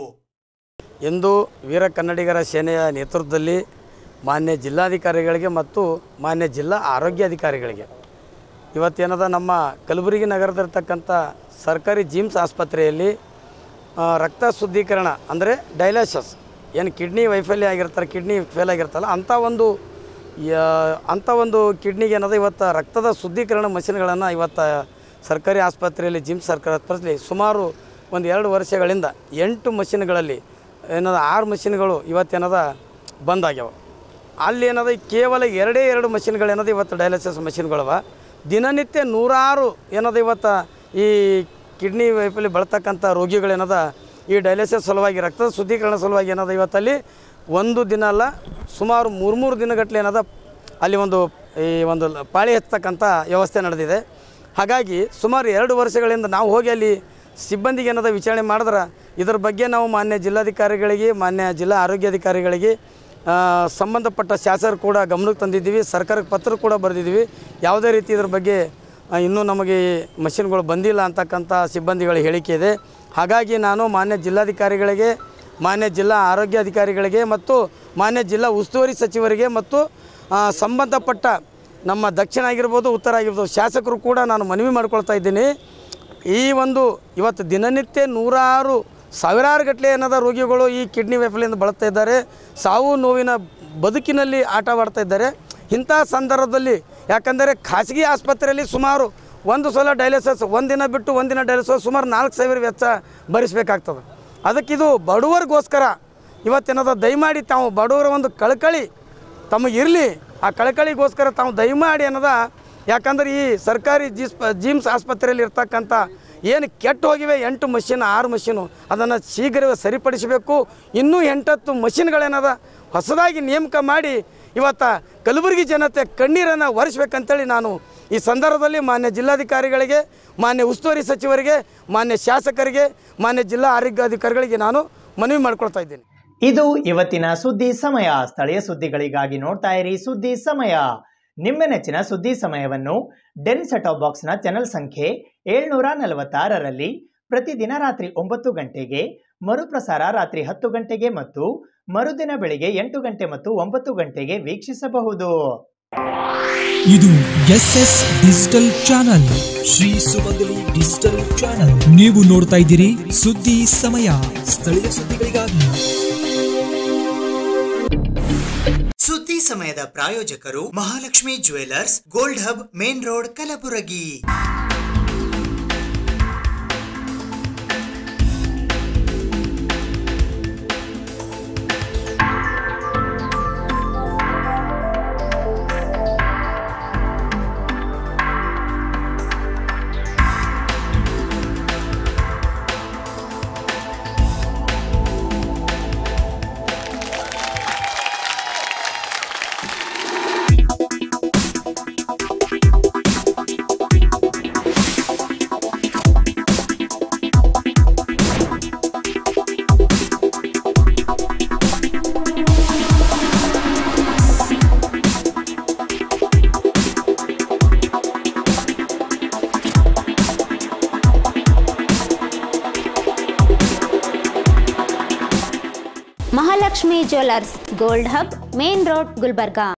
ಇಂದು ವೀರ ಕನ್ನಡಿಗರ ಸೇನೆಯ ನೇತೃತ್ವದಲ್ಲಿ ಮಾನ್ಯ ಜಿಲ್ಲಾಧಿಕಾರಿಗಳಿಗೆ ಮತ್ತು ಮಾನ್ಯ ಜಿಲ್ಲಾ ಆರೋಗ್ಯಾಧಿಕಾರಿಗಳಿಗೆ ಇವತ್ತೇನದ ನಮ್ಮ ಕಲಬುರಗಿ ನಗರದಲ್ಲಿರ್ತಕ್ಕಂಥ ಸರ್ಕಾರಿ ಜಿಮ್ಸ್ ಆಸ್ಪತ್ರೆಯಲ್ಲಿ ಆ, ರಕ್ತ ಶುದ್ಧೀಕರಣ ಅಂದರೆ ಡೈಲಾಸಸ್ ಏನು ಕಿಡ್ನಿ ವೈಫಲ್ಯ ಆಗಿರ್ತಾರೆ ಕಿಡ್ನಿ ಫೇಲ್ ಆಗಿರ್ತಲ್ಲ ಅಂಥ ಒಂದು ಯಾ- ಅಂಥ ಒಂದು ಕಿಡ್ನಿಗೆ ಏನದ ಇವತ್ತು ರಕ್ತದ ಶುದ್ಧೀಕರಣ ಮಷಿನ್ಗಳನ್ನು ಇವತ್ತು ಸರ್ಕಾರಿ ಆಸ್ಪತ್ರೆಯಲ್ಲಿ ಜಿಮ್ಸ್ ಸರ್ಕಾರಿ ಆಸ್ಪತ್ರೆಯಲ್ಲಿ ಸುಮಾರು ಒಂದು ಎರಡು ವರ್ಷಗಳಿಂದ ಎಂಟು ಮಷಿನ್ಗಳಲ್ಲಿ ಏನದ ಆರು ಮಷಿನ್ಗಳು ಇವತ್ತೇನದ ಬಂದ್ ಆಗ್ಯಾವ ಅಲ್ಲಿ ಏನದ ಕೇವಲ ಎರಡೇ ಎರಡು ಮಷಿನ್ಗಳೇನದ ಇವತ್ತು ಡಯಾಲಿಸಿಸ್ ಮಷಿನ್ಗಳವ ದಿನನಿತ್ಯ ನೂರಾರು ಏನದ ಇವತ್ತು ಈ ಕಿಡ್ನಿ ವೈಫಲ್ಯ ಬಳತಕ್ಕಂಥ ರೋಗಿಗಳೇನದ ಈ ಡಯಾಲಿಸಿಸ್ ಸಲುವಾಗಿ ರಕ್ತದ ಶುದ್ಧೀಕರಣ ಸಲುವಾಗಿ ಏನದ ಇವತ್ತಲ್ಲಿ ಒಂದು ದಿನ ಅಲ್ಲ ಸುಮಾರು ಮೂರು ಮೂರು ದಿನಗಟ್ಟಲೆ ಏನದ ಅಲ್ಲಿ ಒಂದು ಈ ಒಂದು ಲ- ಪಾಳಿ ಹಚ್ಚತಕ್ಕಂಥ ವ್ಯವಸ್ಥೆ ನಡೆದಿದೆ ಹಾಗಾಗಿ ಸುಮಾರು ಎರಡು ವರ್ಷಗಳಿಂದ ನಾವು ಹೋಗಿ ಅಲ್ಲಿ ಸಿಬ್ಬಂದಿಗೆ ಏನದ ವಿಚಾರಣೆ ಮಾಡಿದ್ರೆ ಇದರ ಬಗ್ಗೆ ನಾವು ಮಾನ್ಯ ಜಿಲ್ಲಾಧಿಕಾರಿಗಳಿಗೆ ಮಾನ್ಯ ಜಿಲ್ಲಾ ಆರೋಗ್ಯಾಧಿಕಾರಿಗಳಿಗೆ ಆ, ಸಂಬಂಧಪಟ್ಟ ಶಾಸಕರು ಕೂಡ ಗಮನಕ್ಕೆ ತಂದಿದ್ದೀವಿ ಸರ್ಕಾರಕ್ಕೆ ಪತ್ರ ಕೂಡ ಬರೆದಿದ್ದೀವಿ ಯಾವುದೇ ರೀತಿ ಇದ್ರ ಬಗ್ಗೆ ಆ, ಇನ್ನೂ ನಮಗೆ ಈ ಮಷಿನ್ಗಳು ಬಂದಿಲ್ಲ ಅಂತಕ್ಕಂಥ ಸಿಬ್ಬಂದಿಗಳ ಹೇಳಿಕೆ ಇದೆ ಹಾಗಾಗಿ ನಾನು ಮಾನ್ಯ ಜಿಲ್ಲಾಧಿಕಾರಿಗಳಿಗೆ ಮಾನ್ಯ ಜಿಲ್ಲಾ ಆರೋಗ್ಯಾಧಿಕಾರಿಗಳಿಗೆ ಮತ್ತು ಮಾನ್ಯ ಜಿಲ್ಲಾ ಉಸ್ತುವಾರಿ ಸಚಿವರಿಗೆ ಮತ್ತು ಆ, ಸಂಬಂಧಪಟ್ಟ ನಮ್ಮ ದಕ್ಷಿಣ ಆಗಿರ್ಬೋದು ಉತ್ತರ ಆಗಿರ್ಬೋದು ಶಾಸಕರು ಕೂಡ ನಾನು ಮನವಿ ಮಾಡ್ಕೊಳ್ತಾ ಇದ್ದೀನಿ ಈ ಒಂದು ಇವತ್ತು ದಿನನಿತ್ಯ ನೂರಾರು ಸಾವಿರಾರು ಗಟ್ಟಲೆ ಏನದ ರೋಗಿಗಳು ಈ ಕಿಡ್ನಿ ವೈಫಲ್ಯದಿಂದ ಬಳಲ್ತಾ ಇದ್ದಾರೆ ಸಾವು ನೋವಿನ ಬದುಕಿನಲ್ಲಿ ಆಟವಾಡ್ತಾ ಇದ್ದಾರೆ ಇಂಥ ಸಂದರ್ಭದಲ್ಲಿ ಯಾಕಂದರೆ ಖಾಸಗಿ ಆಸ್ಪತ್ರೆಯಲ್ಲಿ ಸುಮಾರು ಒಂದು ಸಲ ಡಯಾಲಿಸಿಸ್ ಒಂದಿನ ಬಿಟ್ಟು ಒಂದಿನ ಡಯಾಲಿಸಿಸ್ ಸುಮಾರು ನಾಲ್ಕು ಸಾವಿರ ವೆಚ್ಚ ಭರಿಸಬೇಕಾಗ್ತದೆ ಅದಕ್ಕಿದು ಬಡವರಿಗೋಸ್ಕರ ಇವತ್ತೇನದ ದಯಮಾಡಿ ತಾವು ಬಡವರ ಒಂದು ಕಳಕಳಿ ತಮಗಿರಲಿ ಆ ಕಳಕಳಿಗೋಸ್ಕರ ತಾವು ದಯಮಾಡಿ ಅನ್ನೋದ ಯಾಕಂದ್ರೆ ಈ ಸರ್ಕಾರಿ ಜಿಸ್ ಜಿಮ್ಸ್ ಆಸ್ಪತ್ರೆಯಲ್ಲಿ ಇರ್ತಕ್ಕಂಥ ಏನು ಕೆಟ್ಟು ಹೋಗಿವೆ ಎಂಟು ಮಷಿನ್ ಆರು ಮಷಿನು ಅದನ್ನು ಶೀಘ್ರವೇ ಸರಿಪಡಿಸಬೇಕು ಇನ್ನೂ ಎಂಟತ್ತು ಮಷಿನ್ಗಳೇನದ ಹೊಸದಾಗಿ ನೇಮಕ ಮಾಡಿ ಇವತ್ತು ಕಲಬುರಗಿ ಜನತೆ ಕಣ್ಣೀರನ್ನು ಒರೆಸ್ಬೇಕಂತೇಳಿ ನಾನು ಈ ಸಂದರ್ಭದಲ್ಲಿ ಮಾನ್ಯ ಜಿಲ್ಲಾಧಿಕಾರಿಗಳಿಗೆ ಮಾನ್ಯ ಉಸ್ತುವಾರಿ ಸಚಿವರಿಗೆ ಮಾನ್ಯ ಶಾಸಕರಿಗೆ ಮಾನ್ಯ ಜಿಲ್ಲಾ ಆರೋಗ್ಯಾಧಿಕಾರಿಗಳಿಗೆ ನಾನು ಮನವಿ ಮಾಡ್ಕೊಳ್ತಾ ಇದ್ದೀನಿ ಇದು ಇವತ್ತಿನ ಸುದ್ದಿ ಸಮಯ ಸ್ಥಳೀಯ ಸುದ್ದಿಗಳಿಗಾಗಿ ನೋಡ್ತಾ ಇರಿ ಸುದ್ದಿ ಸಮಯ ನಿಮ್ಮ ನೆಚ್ಚಿನ ಸುದ್ದಿ ಸಮಯವನ್ನು ಡೆನ್ ಸೆಟಾಪ್ ಬಾಕ್ಸ್ನ ಚಾನೆಲ್ ಸಂಖ್ಯೆ ಏಳ್ನೂರ ನಲವತ್ತಾರರಲ್ಲಿ ಪ್ರತಿದಿನ ರಾತ್ರಿ ಒಂಬತ್ತು ಗಂಟೆಗೆ ಮರುಪ್ರಸಾರ ರಾತ್ರಿ ಹತ್ತು ಗಂಟೆಗೆ ಮತ್ತು ಮರುದಿನ ಬೆಳಿಗ್ಗೆ ಎಂಟು ಗಂಟೆ ಮತ್ತು ಒಂಬತ್ತು ಗಂಟೆಗೆ ವೀಕ್ಷಿಸಬಹುದು ಇದು S S digital channel Shri Sumangali digital channel ನೀವು ನೋಡ್ತಾ ಇದ್ದೀರಿ ಸುದ್ದಿ ಸಮಯ ಸ್ಥಳೀಯ ಸುದ್ದಿಗಳಿಗಾಗಿ ಸುದ್ದಿ ಸಮಯದ ಪ್ರಾಯೋಜಕರು Mahalakshmi jewellers gold hub main road Kalaburagi Mahalakshmi jewellers gold hub main road Gulbarga